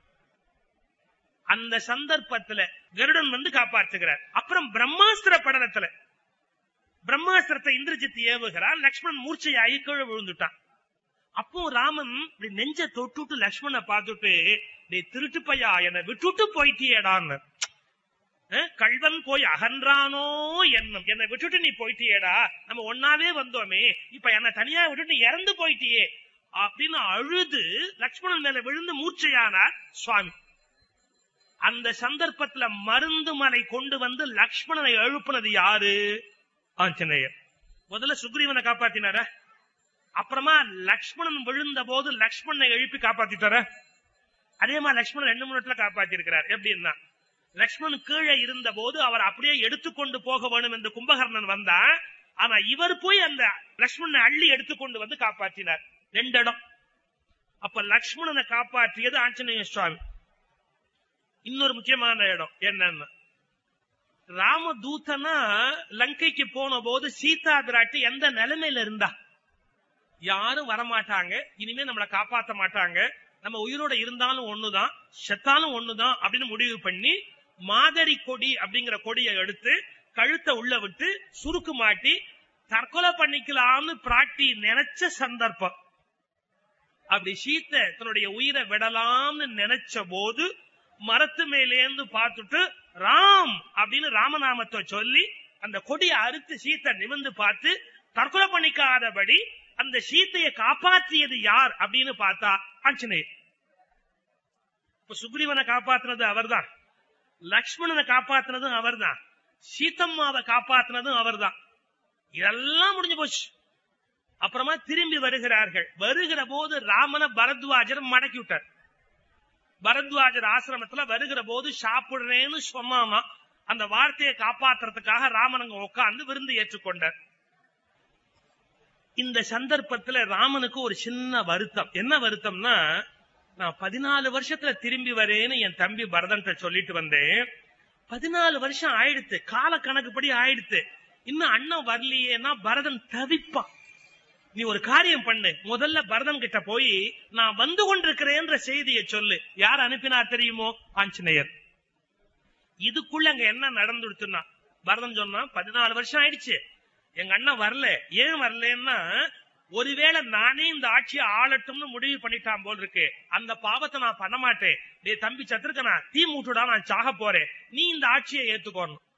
அந்த சந்தர்ப்பத்துல கருடன் வந்து காப்பாற்றுகிறார் அப்புறம் பிரம்மாஸ்திர படலத்துல பிரம்மாஸ்திரத்தை இந்திரஜித் ஏவுகிறார் லக்ஷ்மணன் மூர்ச்சையாகி கீழே விழுந்துட்டான் அப்போ ராமன் இப்படி நெஞ்ச தொட்டுட்டு லக்ஷ்மண பார்த்துட்டு நீ திருட்டு பையா என்னை விட்டுட்டு போயிட்டியேடான்னு அஹ், கள்வன் போய் அகன்றானோ என்னும் என்னை விட்டுட்டு நீ போயிட்டியேடா நம்ம ஒன்னாவே வந்தோமே இப்ப என்னை தனியா விட்டுட்டு நீ இறந்து போயிட்டியே அப்படின்னு அழுது லக்ஷ்மணன் மேல விழுந்து மூர்ச்சையானார் சுவாமி அந்த சந்தர்ப்பத்துல மருந்து மலை கொண்டு வந்து லக்ஷ்மணனை எழுப்புனது யாரு ஆஞ்சநேயர் முதல்ல சுக்ரீவனை காப்பாத்தினாரா அப்புறமா லக்ஷ்மணன் விழுந்த போது லக்ஷ்மணனை எழுப்பி காப்பாத்திட்டாரா அதே மாதிரி லக்ஷ்மணன் ரெண்டு மூணு இடத்துல காப்பாத்தி இருக்கிறார் எப்படின்னா லக்ஷ்மணன் கீழே இருந்த போது அவர் அப்படியே எடுத்துக்கொண்டு போக வேணும் என்று கும்பகர்ணன் வந்தா ஆனா இவர் போய் அந்த லக்ஷ்மணனை அள்ளி எடுத்துக்கொண்டு வந்து காப்பாற்றினார் ரெண்டு இடம் அப்ப லக்ஷ்மணனை காப்பாற்றியது ஆஞ்சநேய சுவாமி இன்னொரு முக்கியமான இடம் என்னன்னா ராமதூதனா லங்கைக்கு போன போது சீதா பிராட்டி எந்த நிலைமையில இருந்தா யாரும் வரமாட்டாங்க இனிமே நம்மளை காப்பாத்த மாட்டாங்க நம்ம உயிரோட இருந்தாலும் ஒண்ணுதான் செத்தாலும் ஒண்ணுதான் அப்படின்னு முடிவு பண்ணி மாதரி கொடி அப்படிங்கிற கொடியை எடுத்து கழுத்தை உள்ள விட்டு சுருக்கு மாட்டி தற்கொலை பண்ணிக்கலாம்னு பிராட்டி நினைச்ச சந்தர்ப்பம் அப்படி சீத்தை தன்னுடைய உயிரை விடலாம்னு நினைச்ச போது மரத்து மேலேந்து பார்த்துட்டு ராம் அப்படின்னு ராமநாமத்தை சொல்லி அந்த கொடியை அறுத்து சீத்தை நிமிந்து பார்த்து தற்கொலை பண்ணிக்காதபடி அந்த சீத்தையை காப்பாற்றியது யார் அப்படின்னு பார்த்தா ஆஞ்சநேயர் இப்ப சுக்ரீவனை காப்பாத்தினது அவர்தான் லக்ஷ்மணனை காப்பாத்தினதும் அவர்தான் சீத்தம்மாவை காப்பாத்தினதும் அவர்தான் இதெல்லாம் முடிஞ்சு போச்சு அப்புறமா திரும்பி வருகிறார்கள் வருகிற போது ராமனை பரத்வாஜர் மடக்கி விட்டார் பரத்வாஜர் ஆசிரமத்துல வருகிற போது சாப்பிடுறேன்னு சொன்னாமா அந்த வார்த்தையை காப்பாத்துறதுக்காக ராமன் அங்க உட்கார்ந்து விருந்து ஏற்றுக்கொண்டார் இந்த சந்தர்ப்பத்துல ராமனுக்கு ஒரு சின்ன வருத்தம் என்ன வருத்தம்னா நான் பதினாலு வருஷத்துல திரும்பி வரேன்னு என் தம்பி பரதன்ட்ட சொல்லிட்டு வந்தேன் பதினாலு வருஷம் ஆயிடுத்து கால கணக்குப்படி ஆயிடுத்து இன்னும் அண்ணன் வரலையேன்னா பரதன் தவிப்பான் நீ ஒரு காரியம் பண்ணு முதல்ல பரதன் கிட்ட போய் நான் வந்து கொண்டிருக்கிறேன்ற செய்தியை சொல்லு யார் அனுப்பினார் தெரியுமோ ஆஞ்சநேயர் இதுக்குள்ள அங்க என்ன நடந்துடுச்சுன்னா பரதன் சொன்னா பதினாலு வருஷம் ஆயிடுச்சு எங்க அண்ணன் வரல ஏன் வரலன்னா ஒருவேளை நானே இந்த ஆட்சியை ஆளட்டும்னு முடிவு பண்ணிட்டான் போல் இருக்கு அந்த பாவத்தை நான் பண்ண மாட்டேன் டேய் தம்பி சத்துருக்கனா தீ மூட்டுடா நான் சாக போறேன் நீ இந்த ஆட்சியை ஏத்துக்கோணும்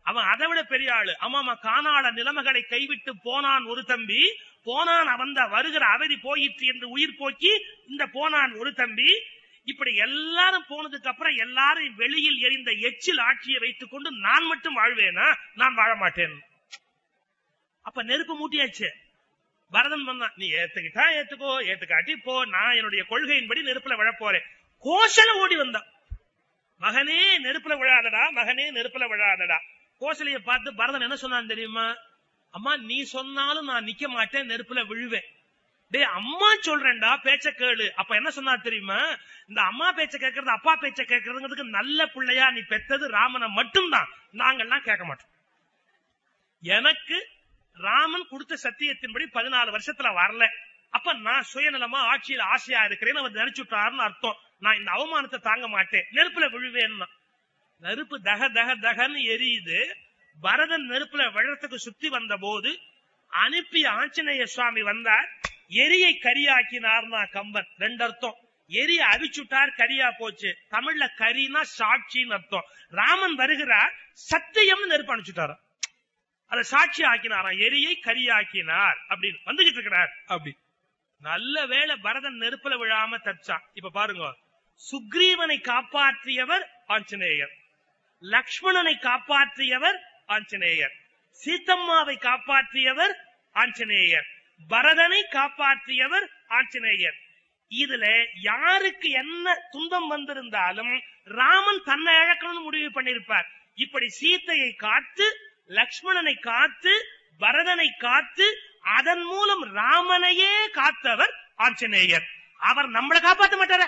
அவன் அதை விட பெரிய ஆளு ஆமாமா காணாள நிலைமைகளை கைவிட்டு போனான் ஒரு தம்பி போனான் அவன் வருகிற அவதி போயிற்று என்று உயிர் போக்கி இந்த போனான் ஒரு தம்பி இப்படி எல்லாரும் போனதுக்கு அப்புறம் எல்லாரும் வெளியில் எரிந்த எச்சில் ஆட்சியை வைத்துக் கொண்டு நான் மட்டும் வாழ்வேனா நான் வாழ மாட்டேன் அப்ப நெருப்பு மூட்டியாச்சு பரதன் வந்தான் நீ ஏத்துக்கிட்டா ஏத்துக்கோ ஏத்துக்காட்டி போ நான் என்னுடைய கொள்கையின்படி நெருப்புல விழ போறேன் கோசல ஓடி வந்தான் மகனே நெருப்புல விழாதடா மகனே நெருப்புல விழாதடா கோசலைய பார்த்து பரதன் என்ன சொன்னான் தெரியுமா அம்மா நீ சொன்னாலும் நான் நிக்க மாட்டேன் நெருப்புல விழுவேன் டேய் அம்மா சொல்றேன்டா பேச்ச கேளு அப்ப என்ன சொன்னா தெரியுமா இந்த அம்மா பேச்ச கேட்கறது அப்பா பேச்ச கேட்கறதுங்கிறதுக்கு நல்ல பிள்ளையா நீ பெத்தது ராமனை மட்டும்தான் நாங்கள்லாம் கேட்க மாட்டோம் எனக்கு ராமன் கொடுத்த சத்தியத்தின்படி பதினாலு வருஷத்துல வரல அப்ப நான் சுயநலமா ஆட்சியில் ஆசையா இருக்கிறேன்னு அவர் நினைச்சுட்டாருன்னு அர்த்தம் நான் இந்த அவமானத்தை தாங்க மாட்டேன் நெருப்புல விழுவேன்னா நெருப்பு தக தக தகன்னு எரியுது பரதன் நெருப்புல விழறதுக்கு சுத்தி வந்த போது அனுப்பிய ஆஞ்சநேய சுவாமி வந்தார் எரியை கரியாக்கினார்னா கம்பன் ரெண்டு அர்த்தம் எரிய அவிச்சுட்டார் கரியா போச்சு தமிழ்ல கரினா சாட்சின்னு அர்த்தம் ராமன் வருகிறார் சத்தியம்னு நெருப்பு அனுப்பிச்சுட்டாரு அதை சாட்சி ஆக்கினாராம் எரியை கரியாக்கினார் அப்படின்னு வந்துகிட்டு இருக்கிறார் அப்படி நல்ல வேளை பரதன் நெருப்புல விழாம தச்சான் இப்ப பாருங்க சுக்ரீவனை காப்பாற்றியவர் ஆஞ்சநேயர் லக்ஷ்மணனை காப்பாற்றியவர் ஆஞ்சநேயர் சீத்தம்மாவை காப்பாற்றியவர் ஆஞ்சநேயர் பரதனை காப்பாற்றியவர் ஆஞ்சநேயர் இதுல யாருக்கு என்ன துன்பம் வந்திருந்தாலும் ராமன் தன்னை இழக்கணும்னு முடிவு பண்ணிருப்பார் இப்படி சீத்தையை காத்து லக்ஷ்மணனை காத்து பரதனை காத்து அதன் மூலம் ராமனையே காத்தவர் ஆஞ்சநேயர் அவர் நம்மளை காப்பாத்த மாட்டார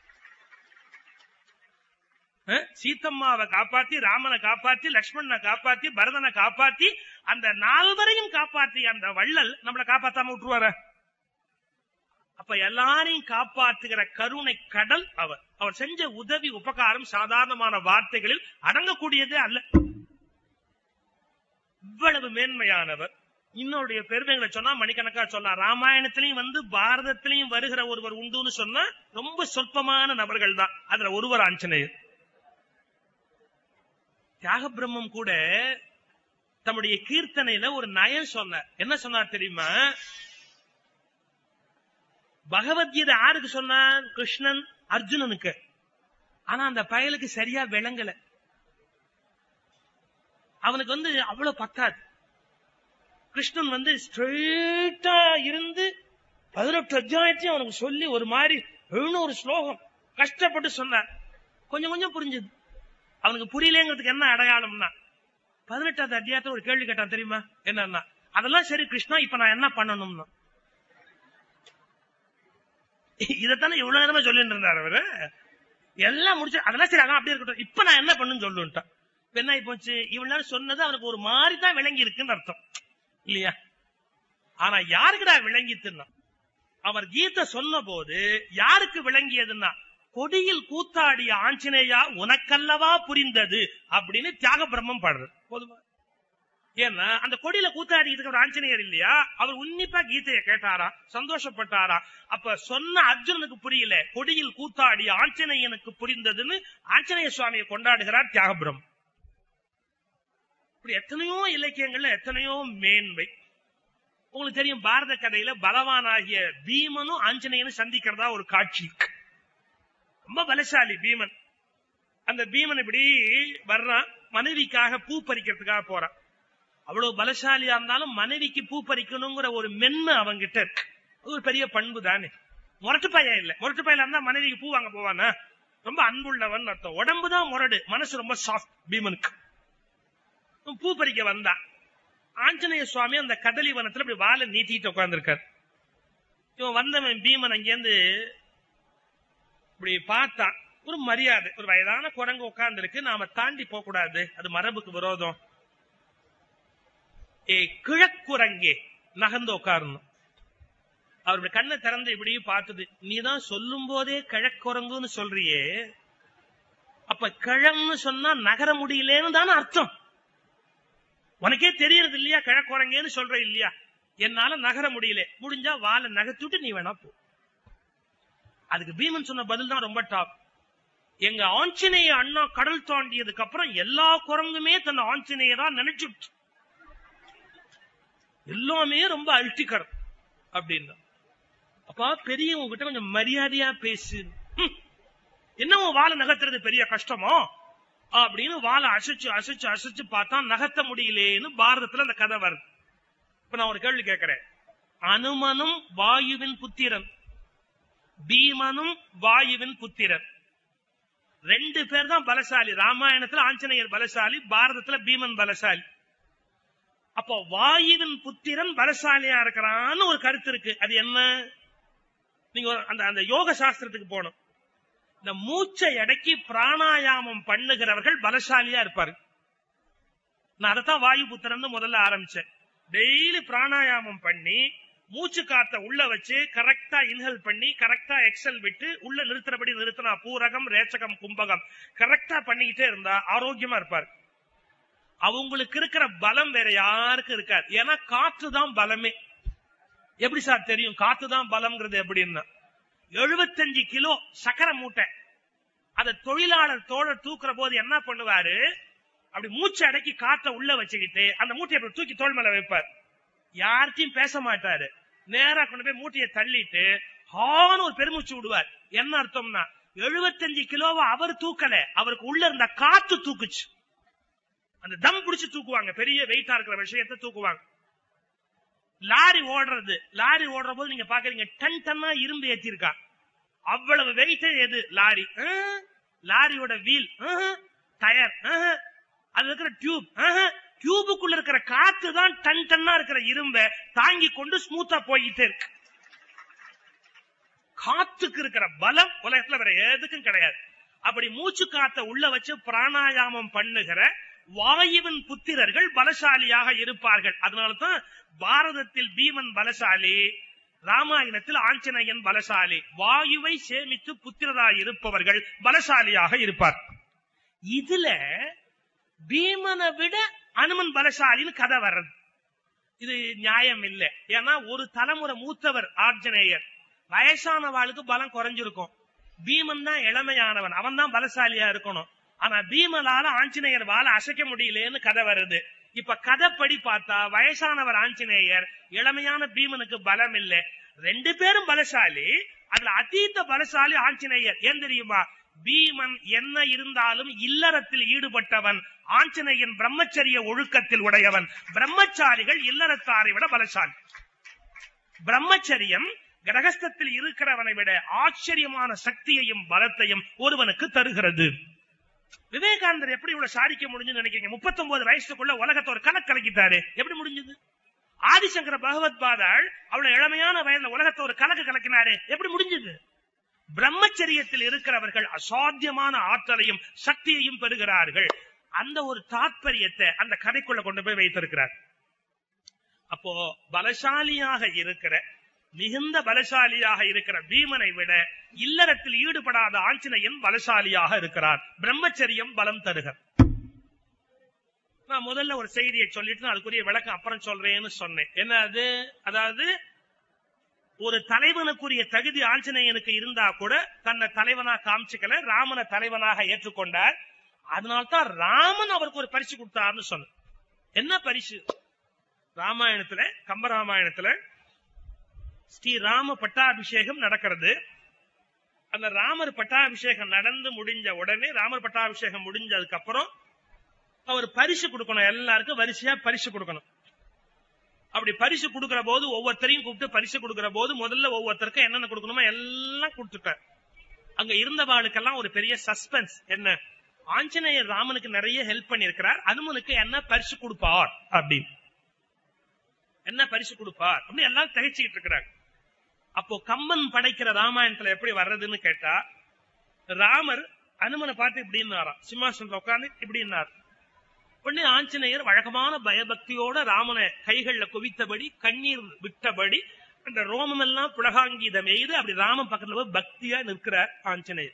சீத்தம்மாவை காப்பாத்தி ராமனை காப்பாத்தி லக்ஷ்மணனை காப்பாத்தி பரதனை காப்பாத்தி அந்த நால்வரையும் காப்பாத்தி அந்த வள்ளல் நம்மளை காப்பாத்தாம விட்டுருவார அப்ப எல்லாரையும் காப்பாற்றுகிற கருணை கடல் அவர் அவர் செஞ்ச உதவி உபகாரம் சாதாரணமான வார்த்தைகளில் அடங்கக்கூடியதே அல்ல இவ்வளவு மேன்மையானவர் இன்னொருடைய பெருமைகளை சொன்னா மணிக்கணக்கா சொல்லலாம் ராமாயணத்திலையும் வந்து பாரதத்திலையும் வருகிற ஒருவர் உண்டுன்னு சொன்னா ரொம்ப சொற்பமான நபர்கள் தான் அதுல ஒருவர் ஆஞ்சநேயர் தியாக பிரம்மம் கூட தம்முடைய கீர்த்தனையில ஒரு நயம் சொன்னார் என்ன சொன்னார் தெரியுமா பகவத்கீதை யாருக்கு சொன்னார் கிருஷ்ணன் அர்ஜுனனுக்கு ஆனா அந்த பயலுக்கு சரியா விளங்கல அவனுக்கு வந்து அவ்வளவு பத்தாது கிருஷ்ணன் வந்து ஸ்ட்ரெயிட்டா இருந்து பதினெட்டு அத்தியாயத்தையும் அவனுக்கு சொல்லி ஒரு மாதிரி எழுநூறு ஸ்லோகம் கஷ்டப்பட்டு சொன்னார் கொஞ்சம் கொஞ்சம் புரிஞ்சது அவனுக்கு புரியலங்கிறதுக்கு என்ன அடையாளம்னா பதினெட்டாவது அத்தியாயத்தை ஒரு கேள்வி கேட்டான் தெரியுமா என்னன்னா அதெல்லாம் சரி கிருஷ்ணா இப்ப நான் என்ன பண்ணணும்னா இதத்தானே இவ்வளவு நேரமா சொல்லிட்டு இருந்தார் அவரு எல்லாம் முடிச்சு அதெல்லாம் சரி அதான் அப்படியே இருக்கட்டும் இப்ப நான் என்ன பண்ணுன்னு சொல்லுன்ட்டான் இப்ப என்ன ஆகி போச்சு இவ்வளவு நேரம் சொன்னது அவனுக்கு ஒரு மாதிரி தான் விளங்கி இருக்குன்னு அர்த்தம் இல்லையா ஆனா யாருக்குடா விளங்கித்துன்னா அவர் கீதை சொன்ன போது யாருக்கு விளங்கியதுன்னா கொடியில் கூத்தாடிய ஆஞ்சநேயா உனக்கல்லவா புரிந்தது அப்படின்னு தியாக பிரம்மம் பாடுறது போதுமா ஏன்னா அந்த கொடியில கூத்தாடி இருக்கிற ஆஞ்சநேயர் இல்லையா அவர் உன்னிப்பா கீதையை கேட்டாரா சந்தோஷப்பட்டாரா அப்ப சொன்ன அர்ஜுனனுக்கு புரியல கொடியில் கூத்தாடி ஆஞ்சநேயனுக்கு புரிந்ததுன்னு ஆஞ்சநேய சுவாமியை கொண்டாடுகிறார் தியாகபிரம் இப்படி எத்தனையோ இலக்கியங்கள்ல எத்தனையோ மேன்மை உங்களுக்கு தெரியும் பாரத கதையில பலவானாகிய பீமனும் ஆஞ்சநேயனும் சந்திக்கிறதா ஒரு காட்சி ரொம்ப பலசாலி பீமன் அந்த பீமன் இப்படி வர்றான் மனைவிக்காக பூ பறிக்கிறதுக்காக போறான் அவ்வளவு பலசாலியா இருந்தாலும் மனைவிக்கு பூ பறிக்கணுங்கிற ஒரு மென்மை அவங்கிட்ட இருக்கு அது ஒரு பெரிய பண்பு தானே முரட்டு பையன் இல்ல முரட்டு பையன் இருந்தா மனைவிக்கு பூ வாங்க போவானா ரொம்ப அன்புள்ளவன் அர்த்தம் உடம்பு தான் முரடு மனசு ரொம்ப சாஃப்ட் பீமனுக்கு பூ பறிக்க வந்தான் ஆஞ்சநேய சுவாமி அந்த கதலி வனத்துல இப்படி வாழை நீட்டிட்டு உட்கார்ந்துருக்காரு இவன் வந்தவன் பீமன் அங்கேருந்து இப்படி பார்த்தான் ஒரு மரியாதை ஒரு வயதான குரங்கு உட்கார்ந்து இருக்கு நாம தாண்டி போக கூடாது அது மரபுக்கு விரோதம் ஏ கிழக்குரங்கே நகர்ந்து உட்காரணும் அவருடைய கண்ணை திறந்து இப்படியே பார்த்தது நீதான் சொல்லும் போதே கிழக்குரங்குன்னு சொல்றியே அப்ப கிழம்னு சொன்னா நகர முடியலன்னு தானே அர்த்தம் உனக்கே தெரியறது இல்லையா கிழக்குரங்கேன்னு சொல்ற இல்லையா என்னால நகர முடியல முடிஞ்சா வாழை நகர்த்திட்டு நீ வேணா போ அதுக்கு பீமன் சொன்ன பதில் தான் ரொம்ப டாப் எங்க ஆஞ்சநேய அண்ணா கடல் தாண்டியதுக்கு அப்புறம் எல்லா குரங்குமே தன் ஆஞ்சநேயரா நினைச்சுட்டு எல்லாமே ரொம்ப அல்டிக்கர் அப்படின்னா அப்பா பெரியவங்க கிட்ட கொஞ்சம் மரியாதையா பேசு ஹம். என்ன உன் வாழை நகர்த்துறது பெரிய கஷ்டமோ அப்படின்னு வாழை அசைச்சு அசைச்சு அசைச்சு பார்த்தா நகர்த்த முடியலேன்னு பாரதத்துல அந்த கதை வருது இப்ப நான் ஒரு கேள்வி கேட்கிறேன் அனுமனும் வாயுவின் புத்திரன் பீமனும் வாயுவின் புத்திரன் ரெண்டு பேர் தான் பலசாலி ராமாயணத்துல ஆஞ்சநேயர் பலசாலி பாரதத்துல பீமன் பலசாலி அப்போ வாயுவின் புத்திரன் பலசாலியா இருக்கிறான்னு ஒரு கருத்து இருக்கு அது என்ன நீங்க ஒரு- அந்த அந்த யோக சாஸ்திரத்துக்கு போகணும் இந்த மூச்சை அடக்கி பிராணாயாமம் பண்ணுகிறவர்கள் பலசாலியா இருப்பாரு நான் அதைத்தான் வாயு புத்திரன் முதல்ல ஆரம்பிச்சேன் டெய்லி பிராணாயாமம் பண்ணி மூச்சு காத்த உள்ள வச்சு கரெக்டா இன்ஹல் பண்ணி கரெக்டா எக்ஸல் விட்டு உள்ள நிறுத்துறபடி நிறுத்தினா பூரகம் ரேச்சகம் கும்பகம் கரெக்டா பண்ணிக்கிட்டே இருந்தா ஆரோக்கியமா இருப்பார் அவங்களுக்கு இருக்கிற பலம் வேற யாருக்கும் இருக்காது ஏன்னா காற்று தான் பலமே எப்படி சார் தெரியும் காத்து தான் பலம்ங்கிறது எப்படின்னா எழுபத்தஞ்சு கிலோ சக்கரை மூட்டை அத தொழிலாளர் தோழர் தூக்குற போது என்ன பண்ணுவாரு அப்படி மூச்சு அடக்கி காத்த உள்ள வச்சுக்கிட்டு அந்த மூட்டையை அப்படி தூக்கி தோள் மேல வைப்பார் யார்கிட்டயும் பேச மாட்டாரு நேரா கொண்டு போய் மூட்டையை தள்ளிட்டு ஹான்னு ஒரு பெருமூச்சு விடுவார் என்ன அர்த்தம்னா எழுபத்தஞ்சு கிலோவை அவர் தூக்கல அவருக்கு உள்ள இருந்த காத்து தூக்குச்சு அந்த தம் பிடிச்சு தூக்குவாங்க பெரிய வெயிட்டா இருக்கிற விஷயத்தை தூக்குவாங்க லாரி ஓடுறது லாரி ஓடுற போது நீங்க பாக்குறீங்க டன் டன்னா இரும்பு ஏத்திருக்கா அவ்வளவு வெயிட் எது லாரி ஆஹ். லாரியோட வீல் டயர் அது இருக்கிற டியூப் டியூபுக்குள்ள இருக்கிற காத்து தான் டன் டன்னா இருக்கிற இரும்ப தாங்கி கொண்டு ஸ்மூத்தா போயிட்டே இருக்கு காத்துக்கு இருக்கிற பலம் உலகத்துல வேற எதுக்கும் கிடையாது அப்படி மூச்சு காத்த உள்ள வச்சு பிராணாயாமம் பண்ணுகிற வாயுவின் புத்திரர்கள் பலசாலியாக இருப்பார்கள் அதனாலதான் பாரதத்தில் பீமன் பலசாலி ராமாயணத்தில் ஆஞ்சநேயன் பலசாலி வாயுவை சேமித்து புத்திரராய் இருப்பவர்கள் பலசாலியாக இருப்பார் இதுல பீமனை விட அனுமன் பலசாலின்னு கதை வர்றது இது நியாயம் இல்ல ஏன்னா ஒரு தலைமுறை மூத்தவர் ஆஞ்சநேயர் வயசானவாளுக்கு பலம் குறைஞ்சிருக்கும் பீமன் தான் இளமையானவன் அவன் தான் பலசாலியா இருக்கணும் ஆனா பீமனால ஆஞ்சநேயர் வாழ அசைக்க முடியலன்னு கதை வருது இப்ப கதைப்படி பார்த்தா வயசானவர் ஆஞ்சநேயர் இளமையான பீமனுக்கு பலம் இல்ல ரெண்டு பேரும் பலசாலி அதுல அதீத பலசாலி ஆஞ்சநேயர் ஏன் தெரியுமா பீமன் என்ன இருந்தாலும் இல்லறத்தில் ஈடுபட்டவன் ஆஞ்சநேயன் பிரம்மச்சரிய ஒழுக்கத்தில் உடையவன் பிரம்மச்சாரிகள் இல்லறத்தாரை விட பலசாலி பிரம்மச்சரியம் கிரகஸ்தத்தில் இருக்கிறவனை விட ஆச்சரியமான சக்தியையும் பலத்தையும் ஒருவனுக்கு தருகிறது விவேகானந்தர் எப்படி இவ்வளவு சாதிக்க முடிஞ்சுன்னு நினைக்கிறீங்க 39 வயசுக்குள்ள உலகத்தை ஒரு கணக்கு கலக்கிட்டாரு எப்படி முடிஞ்சது ஆதிசங்கர பகவத் பாதாள் அவ்வளவு இளமையான வயதுல உலகத்தை ஒரு கணக்கு கலக்கினாரு எப்படி முடிஞ்சது பிரம்மச்சரியத்தில் இருக்கிறவர்கள் அசாத்தியமான ஆற்றலையும் சக்தியையும் பெறுகிறார்கள் அந்த ஒரு தாத்பரியத்தை அந்த கதைக்குள்ள கொண்டு போய் வைத்திருக்கிறார் அப்போ பலசாலியாக இருக்கிற மிகுந்த பலசாலியாக இருக்கிற பீமனை விட இல்லறத்தில் ஈடுபடாத ஆஞ்சநேயன் பலசாலியாக இருக்கிறார் பிரம்மச்சரியம் பலம் தருகிறார் நான் முதல்ல ஒரு செய்தியை சொல்லிட்டு நான் அதுக்குரிய விளக்கம் அப்புறம் சொல்றேன்னு சொன்னேன் என்ன அது அதாவது ஒரு தலைவனுக்குரிய தகுதி ஆஞ்சநேயனுக்கு இருந்தா கூட தன்னை தலைவனா காமிச்சுக்கல ராமனை தலைவனாக ஏற்றுக்கொண்டார் அதனால்தான் ராமன் அவருக்கு ஒரு பரிசு கொடுத்தாருன்னு சொன்ன என்ன பரிசு ராமாயணத்துல கம்பராமாயணத்துல ஸ்ரீ ராம பட்டாபிஷேகம் நடக்கிறது அந்த ராமர் பட்டாபிஷேகம் நடந்து முடிஞ்ச உடனே ராமர் பட்டாபிஷேகம் முடிஞ்சதுக்கு அப்புறம் அவர் பரிசு கொடுக்கணும் எல்லாருக்கும் வரிசையா பரிசு கொடுக்கணும் அப்படி பரிசு கொடுக்கிற போது ஒவ்வொருத்தரையும் கூப்பிட்டு பரிசு கொடுக்கிற போது முதல்ல ஒவ்வொருத்தருக்கும் என்னென்ன கொடுக்கணுமோ எல்லாம் கொடுத்துட்டார் அங்க இருந்தவாளுக்கெல்லாம் ஒரு பெரிய சஸ்பென்ஸ் என்ன ஆஞ்சநேயர் ராமனுக்கு நிறைய ஹெல்ப் பண்ணிருக்கிறார் அனுமனுக்கு என்ன பரிசு கொடுப்பார் அப்படின்னு என்ன பரிசு கொடுப்பார் அப்படின்னு எல்லாம் திகைச்சுக்கிட்டு இருக்கிறாங்க அப்போ கம்பன் படைக்கிற ராமாயணத்துல எப்படி வர்றதுன்னு கேட்டா ராமர் அனுமனை பார்த்து இப்படின்னாராம் சிம்மாசனத்துல உட்கார்ந்து இப்படின்னார் உடனே ஆஞ்சநேயர் வழக்கமான பயபக்தியோட ராமனை கைகள்ல குவித்தபடி கண்ணீர் விட்டபடி அந்த ரோமம் எல்லாம் புலகாங்கீதம் எய்து அப்படி ராமன் பக்கத்துல போய் பக்தியா நிற்கிறார் ஆஞ்சநேயர்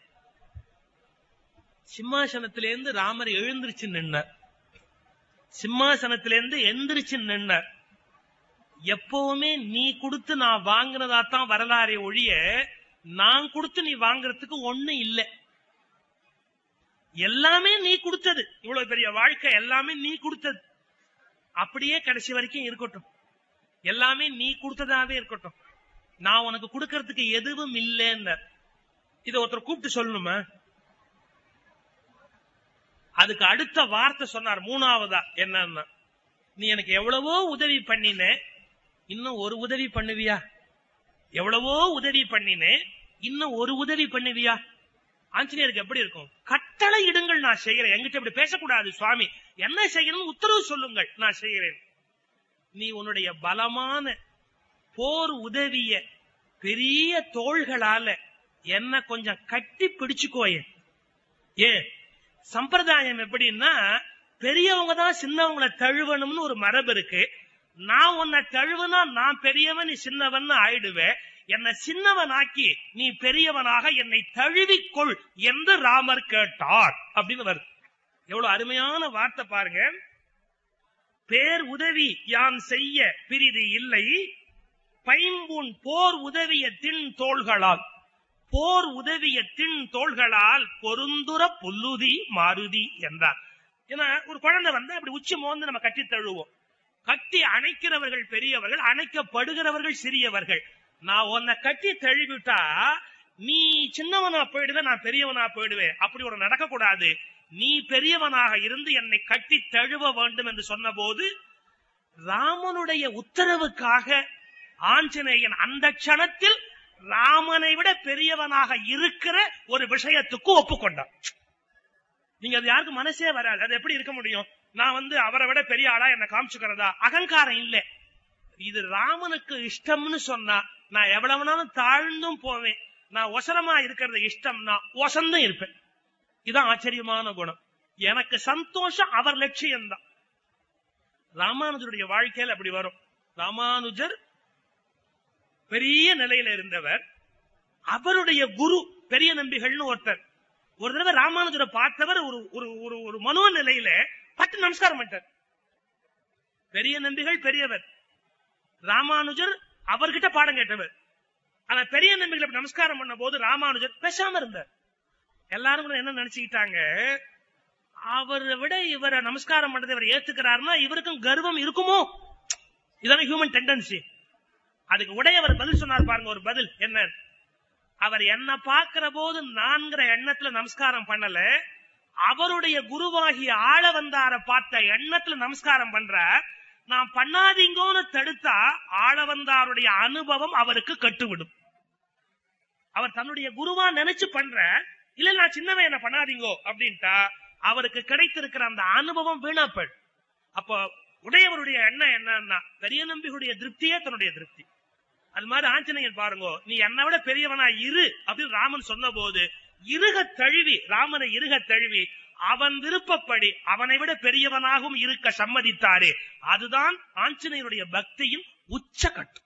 சிம்மாசனத்திலேருந்து ராமர் எழுந்திருச்சு நின்னார் சிம்மாசனத்திலேருந்து எந்திரிச்சு நின்னார் எப்பவுமே நீ கொடுத்து நான் வாங்கினதா தான் வரலாறே ஒழிய நான் கொடுத்து நீ வாங்குறதுக்கு ஒண்ணு இல்ல எல்லாமே நீ கொடுத்தது இவ்வளவு பெரிய வாழ்க்கை எல்லாமே நீ கொடுத்தது அப்படியே கடைசி வரைக்கும் இருக்கட்டும் எல்லாமே நீ கொடுத்ததாவே இருக்கட்டும் நான் உனக்கு கொடுக்கறதுக்கு எதுவும் இல்லைன்னு இத ஒருத்தர் கூப்பிட்டு சொல்லணுமா அதுக்கு அடுத்த வார்த்தை சொன்னார் மூணாவதா என்னன்னா நீ எனக்கு எவ்வளவோ உதவி பண்ணின இன்னும் ஒரு உதவி பண்ணுவியா எவ்வளவோ உதவி பண்ணினே இன்னும் ஒரு உதவி பண்ணுவியா ஆஞ்சநேயருக்கு எப்படி இருக்கும் கட்டளை இடுங்கள் நான் செய்கிறேன் என்கிட்ட இப்படி பேசக்கூடாது சுவாமி என்ன செய்யணும் உத்தரவு சொல்லுங்கள் நான் செய்கிறேன் நீ உன்னுடைய பலமான போர் உதவிய பெரிய தோள்களால என்ன கொஞ்சம் கட்டி பிடிச்சுக்கோயே ஏ சம்பிரதாயம் எப்படின்னா பெரியவங்க தான் சின்னவங்களை தழுவணும்னு ஒரு மரபு இருக்கு நான் உன்னை தழுவுனா நான் பெரியவன் நீ சின்னவன் ஆயிடுவேன் என்னை சின்னவன் ஆக்கி நீ பெரியவனாக என்னை தழுவிக்கொள் என்று ராமர் கேட்டார் அப்படின்னு வருது எவ்வளவு அருமையான வார்த்தை பாருங்க பேர் உதவி யான் செய்ய பிரிது இல்லை பைம்பூன் போர் உதவிய தின் தோள்களால் போர் உதவிய தின் தோள்களால் பொருந்துர புல்லுதி மாருதி என்றார் ஏன்னா ஒரு குழந்தை வந்து அப்படி உச்சி மோந்து நம்ம கட்டி தழுவோம் கட்டி அணைக்கிறவர்கள் பெரியவர்கள் அணைக்கப்படுகிறவர்கள் சிறியவர்கள் நான் உன்னை கட்டி தழுவிட்டா நீ சின்னவனா போயிடுவேன் நான் பெரியவனா போயிடுவேன் அப்படி ஒரு நடக்க கூடாது நீ பெரியவனாக இருந்து என்னை கட்டி தழுவ வேண்டும் என்று சொன்னபோது ராமனுடைய உத்தரவுக்காக ஆஞ்சநேயன் அந்த க்ஷணத்தில் ராமனை விட பெரியவனாக இருக்கிற ஒரு விஷயத்துக்கு ஒப்புக்கொண்டான் நீங்க அது யாருக்கு மனசே வராது அது எப்படி இருக்க முடியும் நான் வந்து அவரை விட பெரிய ஆளா என்ன காமிச்சுக்கிறதா அகங்காரம் இல்ல இது ராமனுக்கு இஷ்டம்னு சொன்னா நான் எவ்வளவுனாலும் தாழ்ந்தும் போவேன் நான் ஒசரமா இருக்கிறது இஷ்டம்னா ஒசந்தும் இருப்பேன் இதான் ஆச்சரியமான குணம் எனக்கு சந்தோஷம் அவர் லட்சியம்தான் ராமானுஜருடைய வாழ்க்கையில் அப்படி வரும் ராமானுஜர் பெரிய நிலையில இருந்தவர் அவருடைய குரு பெரிய நம்பிகள்னு ஒருத்தர் ஒரு தடவை ராமானுஜரை பார்த்தவர் ஒரு ஒரு ஒரு ஒரு மனோ நிலையில பட்டு நமஸ்காரம் பண்ணிட்டார் பெரிய நம்பிகள் பெரியவர் ராமானுஜர் அவர்கிட்ட பாடம் கேட்டவர் ஆனா பெரிய நம்பிகள் அப்படி நமஸ்காரம் பண்ண போது ராமானுஜர் பேசாம இருந்தார் எல்லாரும் கூட என்ன நினைச்சுக்கிட்டாங்க அவரை விட இவரை நமஸ்காரம் பண்றதை இவர் ஏத்துக்கிறாருன்னா இவருக்கும் கர்வம் இருக்குமோ இதான ஹியூமன் டெண்டன்சி அதுக்கு உடையவர் பதில் சொன்னார் பாருங்க ஒரு பதில் என்ன அவர் என்ன பார்க்கிற போது நான்கிற எண்ணத்துல நமஸ்காரம் பண்ணல அவருடைய குருவாகிய ஆள வந்தார பார்த்த எண்ணத்துல நமஸ்காரம் பண்ற நான் பண்ணாதீங்கோன்னு தடுத்தா ஆள வந்தாருடைய அனுபவம் அவருக்கு கட்டுவிடும் அவர் தன்னுடைய குருவா நினைச்சு பண்ற இல்ல நான் சின்னவன் என்ன பண்ணாதீங்கோ அப்படின்ட்டா அவருக்கு கிடைத்திருக்கிற அந்த அனுபவம் வீணாப்பள் அப்போ உடையவருடைய எண்ணம் என்னன்னா பெரிய நம்பிகளுடைய திருப்தியே தன்னுடைய திருப்தி அது மாதிரி ஆஞ்சநேயன் பாருங்க நீ என்னை விட பெரியவனா இரு அப்படின்னு ராமன் சொன்ன போது இருக தழுவி ராமனை இருக தழுவி அவன் விருப்பப்படி அவனை விட பெரியவனாகவும் இருக்க சம்மதித்தாரே அதுதான் ஆஞ்சநேயனுடைய பக்தியின் உச்சகட்டம்